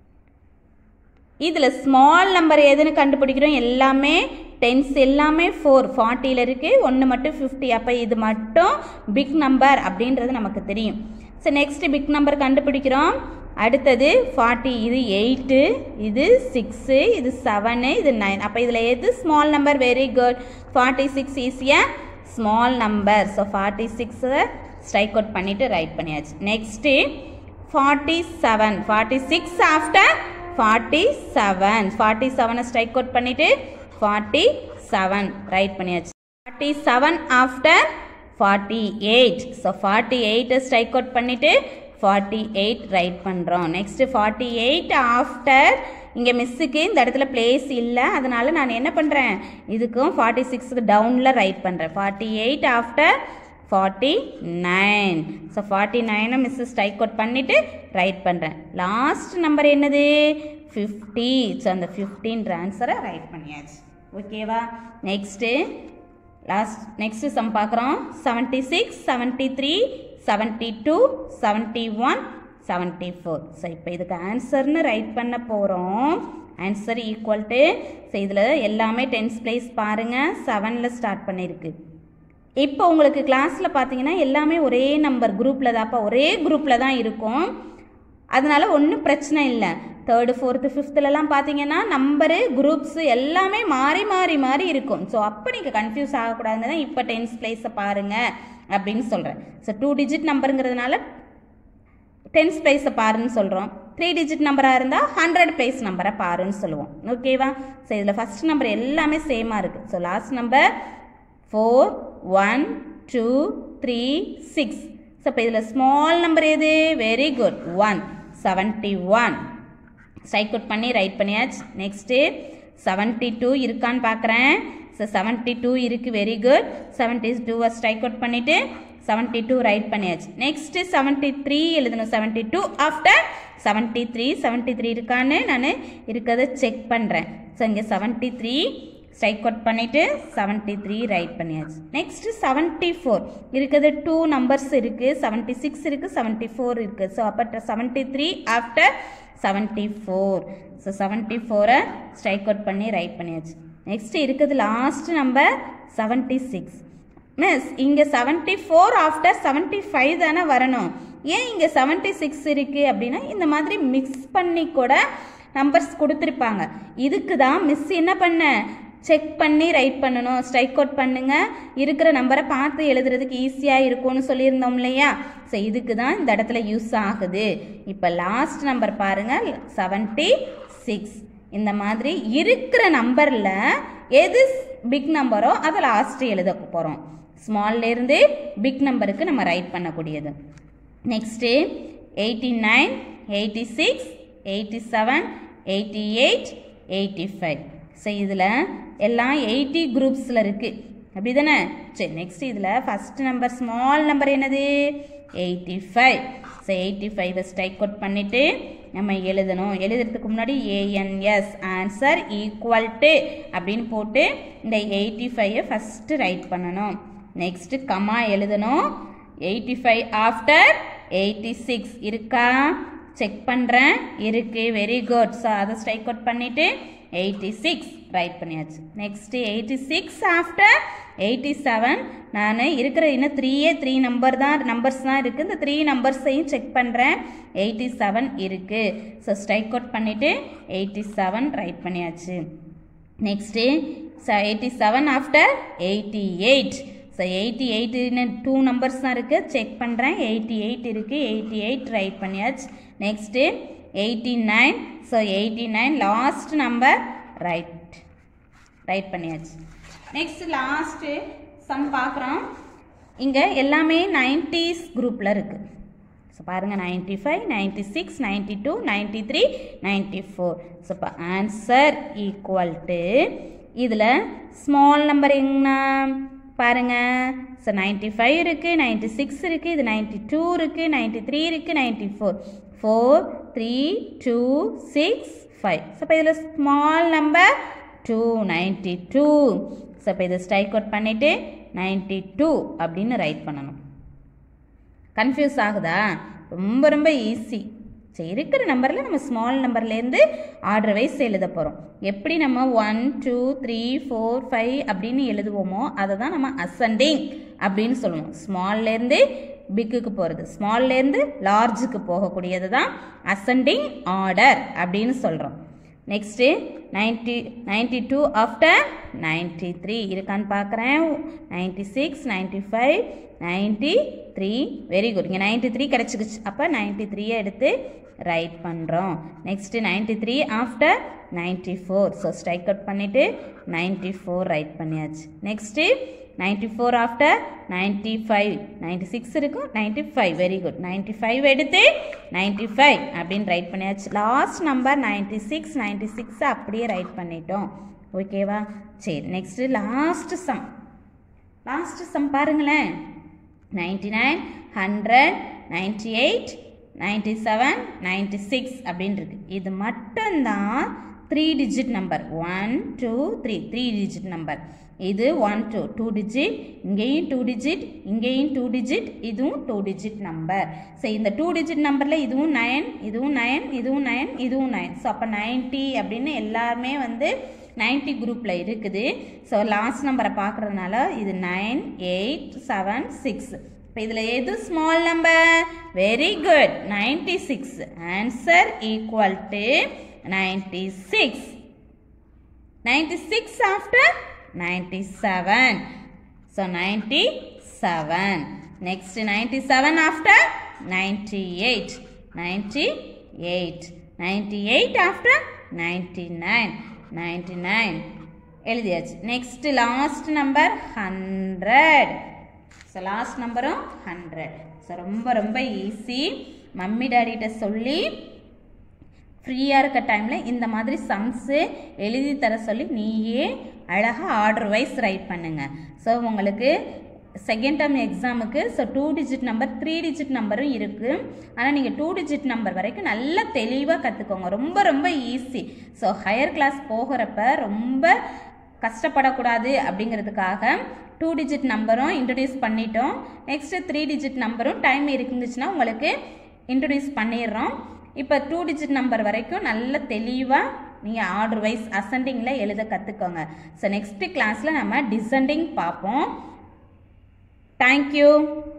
இதில் ஸ்மால் நம்பர் எதுன்னு கண்டுபிடிக்கிறோம் எல்லாமே டென்ஸ் எல்லாமே ஃபோர் ஃபார்ட்டியில் இருக்குது ஒன்று மட்டும் ஃபிஃப்டி அப்போ இது மட்டும் பிக் நம்பர் அப்படின்றது நமக்கு தெரியும் ஸோ நெக்ஸ்ட் பிக் நம்பர் கண்டுபிடிக்கிறோம் அடுத்தது ஃபார்ட்டி இது எயிட்டு இது சிக்ஸு இது செவனு இது நைன் அப்போ இதில் எது small number very good forty six ஈஸியாக ஸ்மால் நம்பர் ஸோ ஃபார்ட்டி சிக்ஸை ஸ்ட்ரைக் அவுட் பண்ணிவிட்டு ரைட் பண்ணியாச்சு next forty seven forty six after forty seven forty செவனை ஸ்ட்ரைக் அவுட் பண்ணிவிட்டு ஃபார்ட்டி செவன் ரைட் பண்ணியாச்சு forty seven after forty eight so forty எயிட்டை ஸ்ட்ரைக் அவுட் பண்ணிவிட்டு ஃபார்ட்டி எயிட் ரைட் பண்ணுறோம் நெக்ஸ்ட்டு ஃபார்ட்டி எயிட் ஆஃப்டர் இங்கே மிஸ்ஸுக்கு இந்த இடத்துல பிளேஸ் இல்லை அதனால நான் என்ன பண்ணுறேன் இதுக்கும் ஃபார்ட்டி சிக்ஸுக்கு டவுனில் ரைட் பண்ணுறேன் forty eight after forty nine so forty நைனை மிஸ் ஸ்ட்ரைக் அவுட் பண்ணிவிட்டு ரைட் பண்ணுறேன் லாஸ்ட் நம்பர் என்னது ஃபிஃப்டி ஸோ அந்த ஃபிஃப்டின்ற ஆன்சரை ரைட் பண்ணியாச்சு ஓகேவா நெக்ஸ்ட்டு லாஸ்ட் நெக்ஸ்ட்டு சம் பார்க்குறோம் seventy six seventy three seventy two seventy one seventy four so இப்போ இதுக்கு ஆன்சர்னு ரைட் பண்ண போகிறோம் ஆன்சர் ஈக்குவல் டு ஸோ இதில் எல்லாமே டென்ஸ் பிளேஸ் பாருங்கள் செவனில் ஸ்டார்ட் பண்ணியிருக்கு இப்போ உங்களுக்கு கிளாஸில் பார்த்தீங்கன்னா எல்லாமே ஒரே நம்பர் குரூப்பில் தான்ப்பா ஒரே குரூப்பில் தான் இருக்கும் அதனால ஒன்றும் பிரச்சனை இல்லை தேர்டு ஃபோர்த்து ஃபிஃப்த்துலலாம் பார்த்தீங்கன்னா நம்பரு குரூப்ஸு எல்லாமே மாறி மாறி மாறி இருக்கும் ஸோ அப்போ நீங்கள் கன்ஃபியூஸ் ஆகக்கூடாதுன்னு தான் இப்போ டென்ஸ் பிளேஸை பாருங்கள் அப்படின்னு சொல்கிறேன் ஸோ டூ டிஜிட் நம்பருங்கிறதுனால டென்ஸ் பிளேஸை பாருன்னு சொல்கிறோம் த்ரீ டிஜிட் நம்பராக இருந்தால் ஹண்ட்ரட் பிளேஸ் நம்பரை பாருன்னு சொல்லுவோம் ஓகேவா ஸோ இதில் ஃபஸ்ட் நம்பர் எல்லாமே சேமாக இருக்குது so last number four one two three six so இப்போ இதில் ஸ்மால் நம்பர் எது very good one seventy one strike out பண்ணி ரைட் பண்ணியாச்சு நெக்ஸ்ட்டு செவன்ட்டி டூ இருக்கான்னு பார்க்குறேன் ஸோ செவன்ட்டி டூ இருக்குது வெரி குட் செவன்ட்டி டூவை ஸ்ட்ரைக் அவுட் பண்ணிவிட்டு செவன்ட்டி டூ ரைட் பண்ணியாச்சு நெக்ஸ்ட்டு செவன்ட்டி த்ரீ எழுதணும் seventy two after seventy three seventy three இருக்கான்னு நான் இருக்கிறத செக் பண்ணுறேன் ஸோ இங்கே செவன்ட்டி த்ரீ ஸ்ட்ரைக் அவுட் பண்ணிவிட்டு செவன்ட்டி த்ரீ ரைட் பண்ணியாச்சு நெக்ஸ்ட்டு செவன்ட்டி ஃபோர் இருக்குது டூ நம்பர்ஸ் இருக்குது செவன்ட்டி சிக்ஸ் இருக்குது செவன்ட்டி ஃபோர் இருக்குது ஸோ அப்போ seventy three after seventy four so seventy ஃபோரை ஸ்ட்ரைக் அவுட் பண்ணி ரைட் பண்ணியாச்சு நெக்ஸ்ட்டு இருக்குது last number seventy six miss இங்கே seventy four after seventy five தானே வரணும் ஏன் இங்கே செவன்ட்டி சிக்ஸ் இருக்குது அப்படின்னா இந்த மாதிரி மிக்ஸ் பண்ணி கூட நம்பர்ஸ் கொடுத்துருப்பாங்க இதுக்கு தான் மிஸ் என்ன பண்ண செக் பண்ணி ரைட் பண்ணணும் ஸ்ட்ரைக் அவுட் பண்ணுங்க இருக்கிற நம்பரை பார்த்து எழுதுறதுக்கு ஈஸியாக இருக்கும்னு சொல்லியிருந்தோம் இல்லையா ஸோ இதுக்கு தான் இந்த இடத்துல யூஸ் ஆகுது இப்போ லாஸ்ட் நம்பர் பாருங்கள் செவன்ட்டி சிக்ஸ் இந்த மாதிரி இருக்கிற நம்பரில் எது பிக் நம்பரோ அதை லாஸ்ட்டு எழுத போகிறோம் ஸ்மால்லேருந்து பிக் நம்பருக்கு நம்ம ரைட் பண்ணக்கூடியது next eighty nine eighty six eighty seven eighty eight eighty five so இதில் எல்லாம் எயிட்டி குரூப்ஸில் இருக்குது அப்படி தானே சரி நெக்ஸ்ட் இதில் ஃபஸ்ட் நம்பர் ஸ்மால் நம்பர் என்னது எயிட்டி ஃபைவ் ஸோ எயிட்டி ஃபைவை ஸ்ட்ரைக் அவுட் பண்ணிவிட்டு நம்ம எழுதணும் எழுதுறதுக்கு முன்னாடி ஏஎன்எஸ் ஆன்சர் ஈக்குவல் டு அப்படின்னு போட்டு இந்த எயிட்டி ஃபைவை ஃபஸ்ட்டு ரைட் பண்ணணும் நெக்ஸ்ட்டு கமா எழுதணும் eighty five after eighty six இருக்கா செக் பண்ணுறேன் இருக்கு வெரி குட் ஸோ அதை ஸ்ட்ரைக் அவுட் பண்ணிவிட்டு எயிட்டி சிக்ஸ் ரைட் பண்ணியாச்சு next eighty six after eighty seven நான் இருக்கிற இன்னும் த்ரீயே த்ரீ நம்பர் தான் நம்பர்ஸ் தான் இருக்குது இந்த த்ரீ நம்பர்ஸையும் செக் பண்ணுறேன் எயிட்டி செவன் இருக்குது ஸோ ஸ்ட்ரைக் அவுட் பண்ணிவிட்டு எயிட்டி செவன் ரைட் பண்ணியாச்சு next eighty seven after eighty eight so eighty எயிட்டுன்னு two numbers தான் இருக்குது செக் பண்ணுறேன் எயிட்டி எயிட் இருக்குது எயிட்டி எயிட் ரைட் பண்ணியாச்சு next eighty nine so eighty nine last number write write பண்ணியாச்சு நெக்ஸ்ட் லாஸ்ட்டு சம் பார்க்குறோம் இங்கே எல்லாமே நைன்டிஸ் குரூப்பில் இருக்குது ஸோ பாருங்கள் ninety five ninety six ninety two ninety three ninety four so இப்போ ஆன்சர் ஈக்குவல் டு இதில் ஸ்மால் நம்பர் என்ன பாருங்கள் ஸோ நைன்ட்டி ஃபைவ் இருக்குது நைன்ட்டி சிக்ஸ் இருக்குது இது நைன்ட்டி டூ இருக்குது நைன்ட்டி த்ரீ இருக்குது ninety four four three two six five so இப்போ இதில் small number two ninety two so இப்போ இதை ஸ்ட்ரைக் அவுட் பண்ணிவிட்டு நைன்ட்டி டூ அப்படின்னு ரைட் பண்ணணும் கன்ஃபியூஸ் ஆகுதா ரொம்ப ரொம்ப ஈஸி சரி இருக்கிற நம்பரில் நம்ம ஸ்மால் நம்பர்லேருந்து ஆர்டர் வைஸ் எழுத போகிறோம் எப்படி நம்ம one two three four five அப்படின்னு எழுதுவோமோ அதை தான் நம்ம அசண்டிங் அப்படின்னு சொல்லுவோம் ஸ்மால்லேருந்து பிக்குக்கு போகிறது ஸ்மால்லேருந்து லார்ஜுக்கு போகக்கூடியது தான் அசண்டிங் ஆர்டர் அப்படின்னு சொல்கிறோம் next ninety ninety two after ninety three இருக்கான்னு பார்க்குறேன் ninety six ninety five ninety three very good இங்கே நைன்ட்டி த்ரீ கிடச்சிக்கிச்சு அப்போ நைன்ட்டி த்ரீயை எடுத்து ரைட் பண்ணுறோம் next ninety three after ninety four so strike out பண்ணிவிட்டு நைன்ட்டி ஃபோர் ரைட் பண்ணியாச்சு next ninety four after ninety five ninety six இருக்கும் ninety five very good ninety five எடுத்து நைன்ட்டி ஃபைவ் அப்படின்னு ரைட் பண்ணியாச்சு last number ninety six ninety six அப்படியே ரைட் பண்ணிட்டோம் ஓகேவா சரி next last sum last sum பாருங்களேன் ninety nine hundred ninety eight ninety seven ninety six அப்படின்னு இருக்கு இது மட்டும்தான் three digit number one two three three digit number இது ஒன் டூ டூ டிஜிட் இங்கேயும் டூ டிஜிட் இங்கேயும் டூ டிஜிட் இதுவும் டூ டிஜிட் நம்பர் ஸோ இந்த டூ டிஜிட் நம்பரில் இதுவும் நயன் இதுவும் நயன் இதுவும் நயன் இதுவும் நயன் ஸோ அப்போ நைன்ட்டி அப்படின்னு எல்லாருமே வந்து நைன்ட்டி குரூப்பில் இருக்குது ஸோ லாஸ்ட் நம்பரை பார்க்குறதுனால இது நைன் எயிட் செவன் சிக்ஸ் இப்போ இதில் எது small number very good ninety six answer equal to ninety six ninety six after ninety seven so ninety seven next ninety seven after ninety eight ninety eight ninety eight after ninety nine ninety nine எழுதியாச்சு next last number hundred so last நம்பரும் ஹண்ட்ரட் ஸோ ரொம்ப ரொம்ப ஈஸி மம்மி டாடிகிட்ட சொல்லி ஃப்ரீயாக இருக்க டைமில் இந்த மாதிரி சம்ஸு எழுதி தர சொல்லி நீயே அழகாக ஆர்டர் வைஸ் ரைட் பண்ணுங்க ஸோ உங்களுக்கு செகண்ட் டேர்ம் எக்ஸாமுக்கு so two digit number three digit நம்பரும் இருக்குது ஆனால் நீங்கள் டூ டிஜிட் நம்பர் வரைக்கும் நல்லா தெளிவாக கற்றுக்கோங்க ரொம்ப ரொம்ப ஈஸி ஸோ ஹையர் கிளாஸ் போகிறப்ப ரொம்ப கஷ்டப்படக்கூடாது அப்படிங்கிறதுக்காக டூ டிஜிட் நம்பரும் இன்ட்ரடியூஸ் பண்ணிட்டோம் நெக்ஸ்ட்டு த்ரீ டிஜிட் நம்பரும் டைம் இருந்துச்சுன்னா உங்களுக்கு இன்ட்ரடியூஸ் பண்ணிடுறோம் இப்போ டூ டிஜிட் நம்பர் வரைக்கும் நல்ல தெளிவாக நீங்கள் ஆர்டர் வைஸ் அசெண்டிங்கில் எழுத கற்றுக்கோங்க ஸோ நெக்ஸ்ட் கிளாஸில் நம்ம டிசெண்டிங் பார்ப்போம் தேங்க்யூ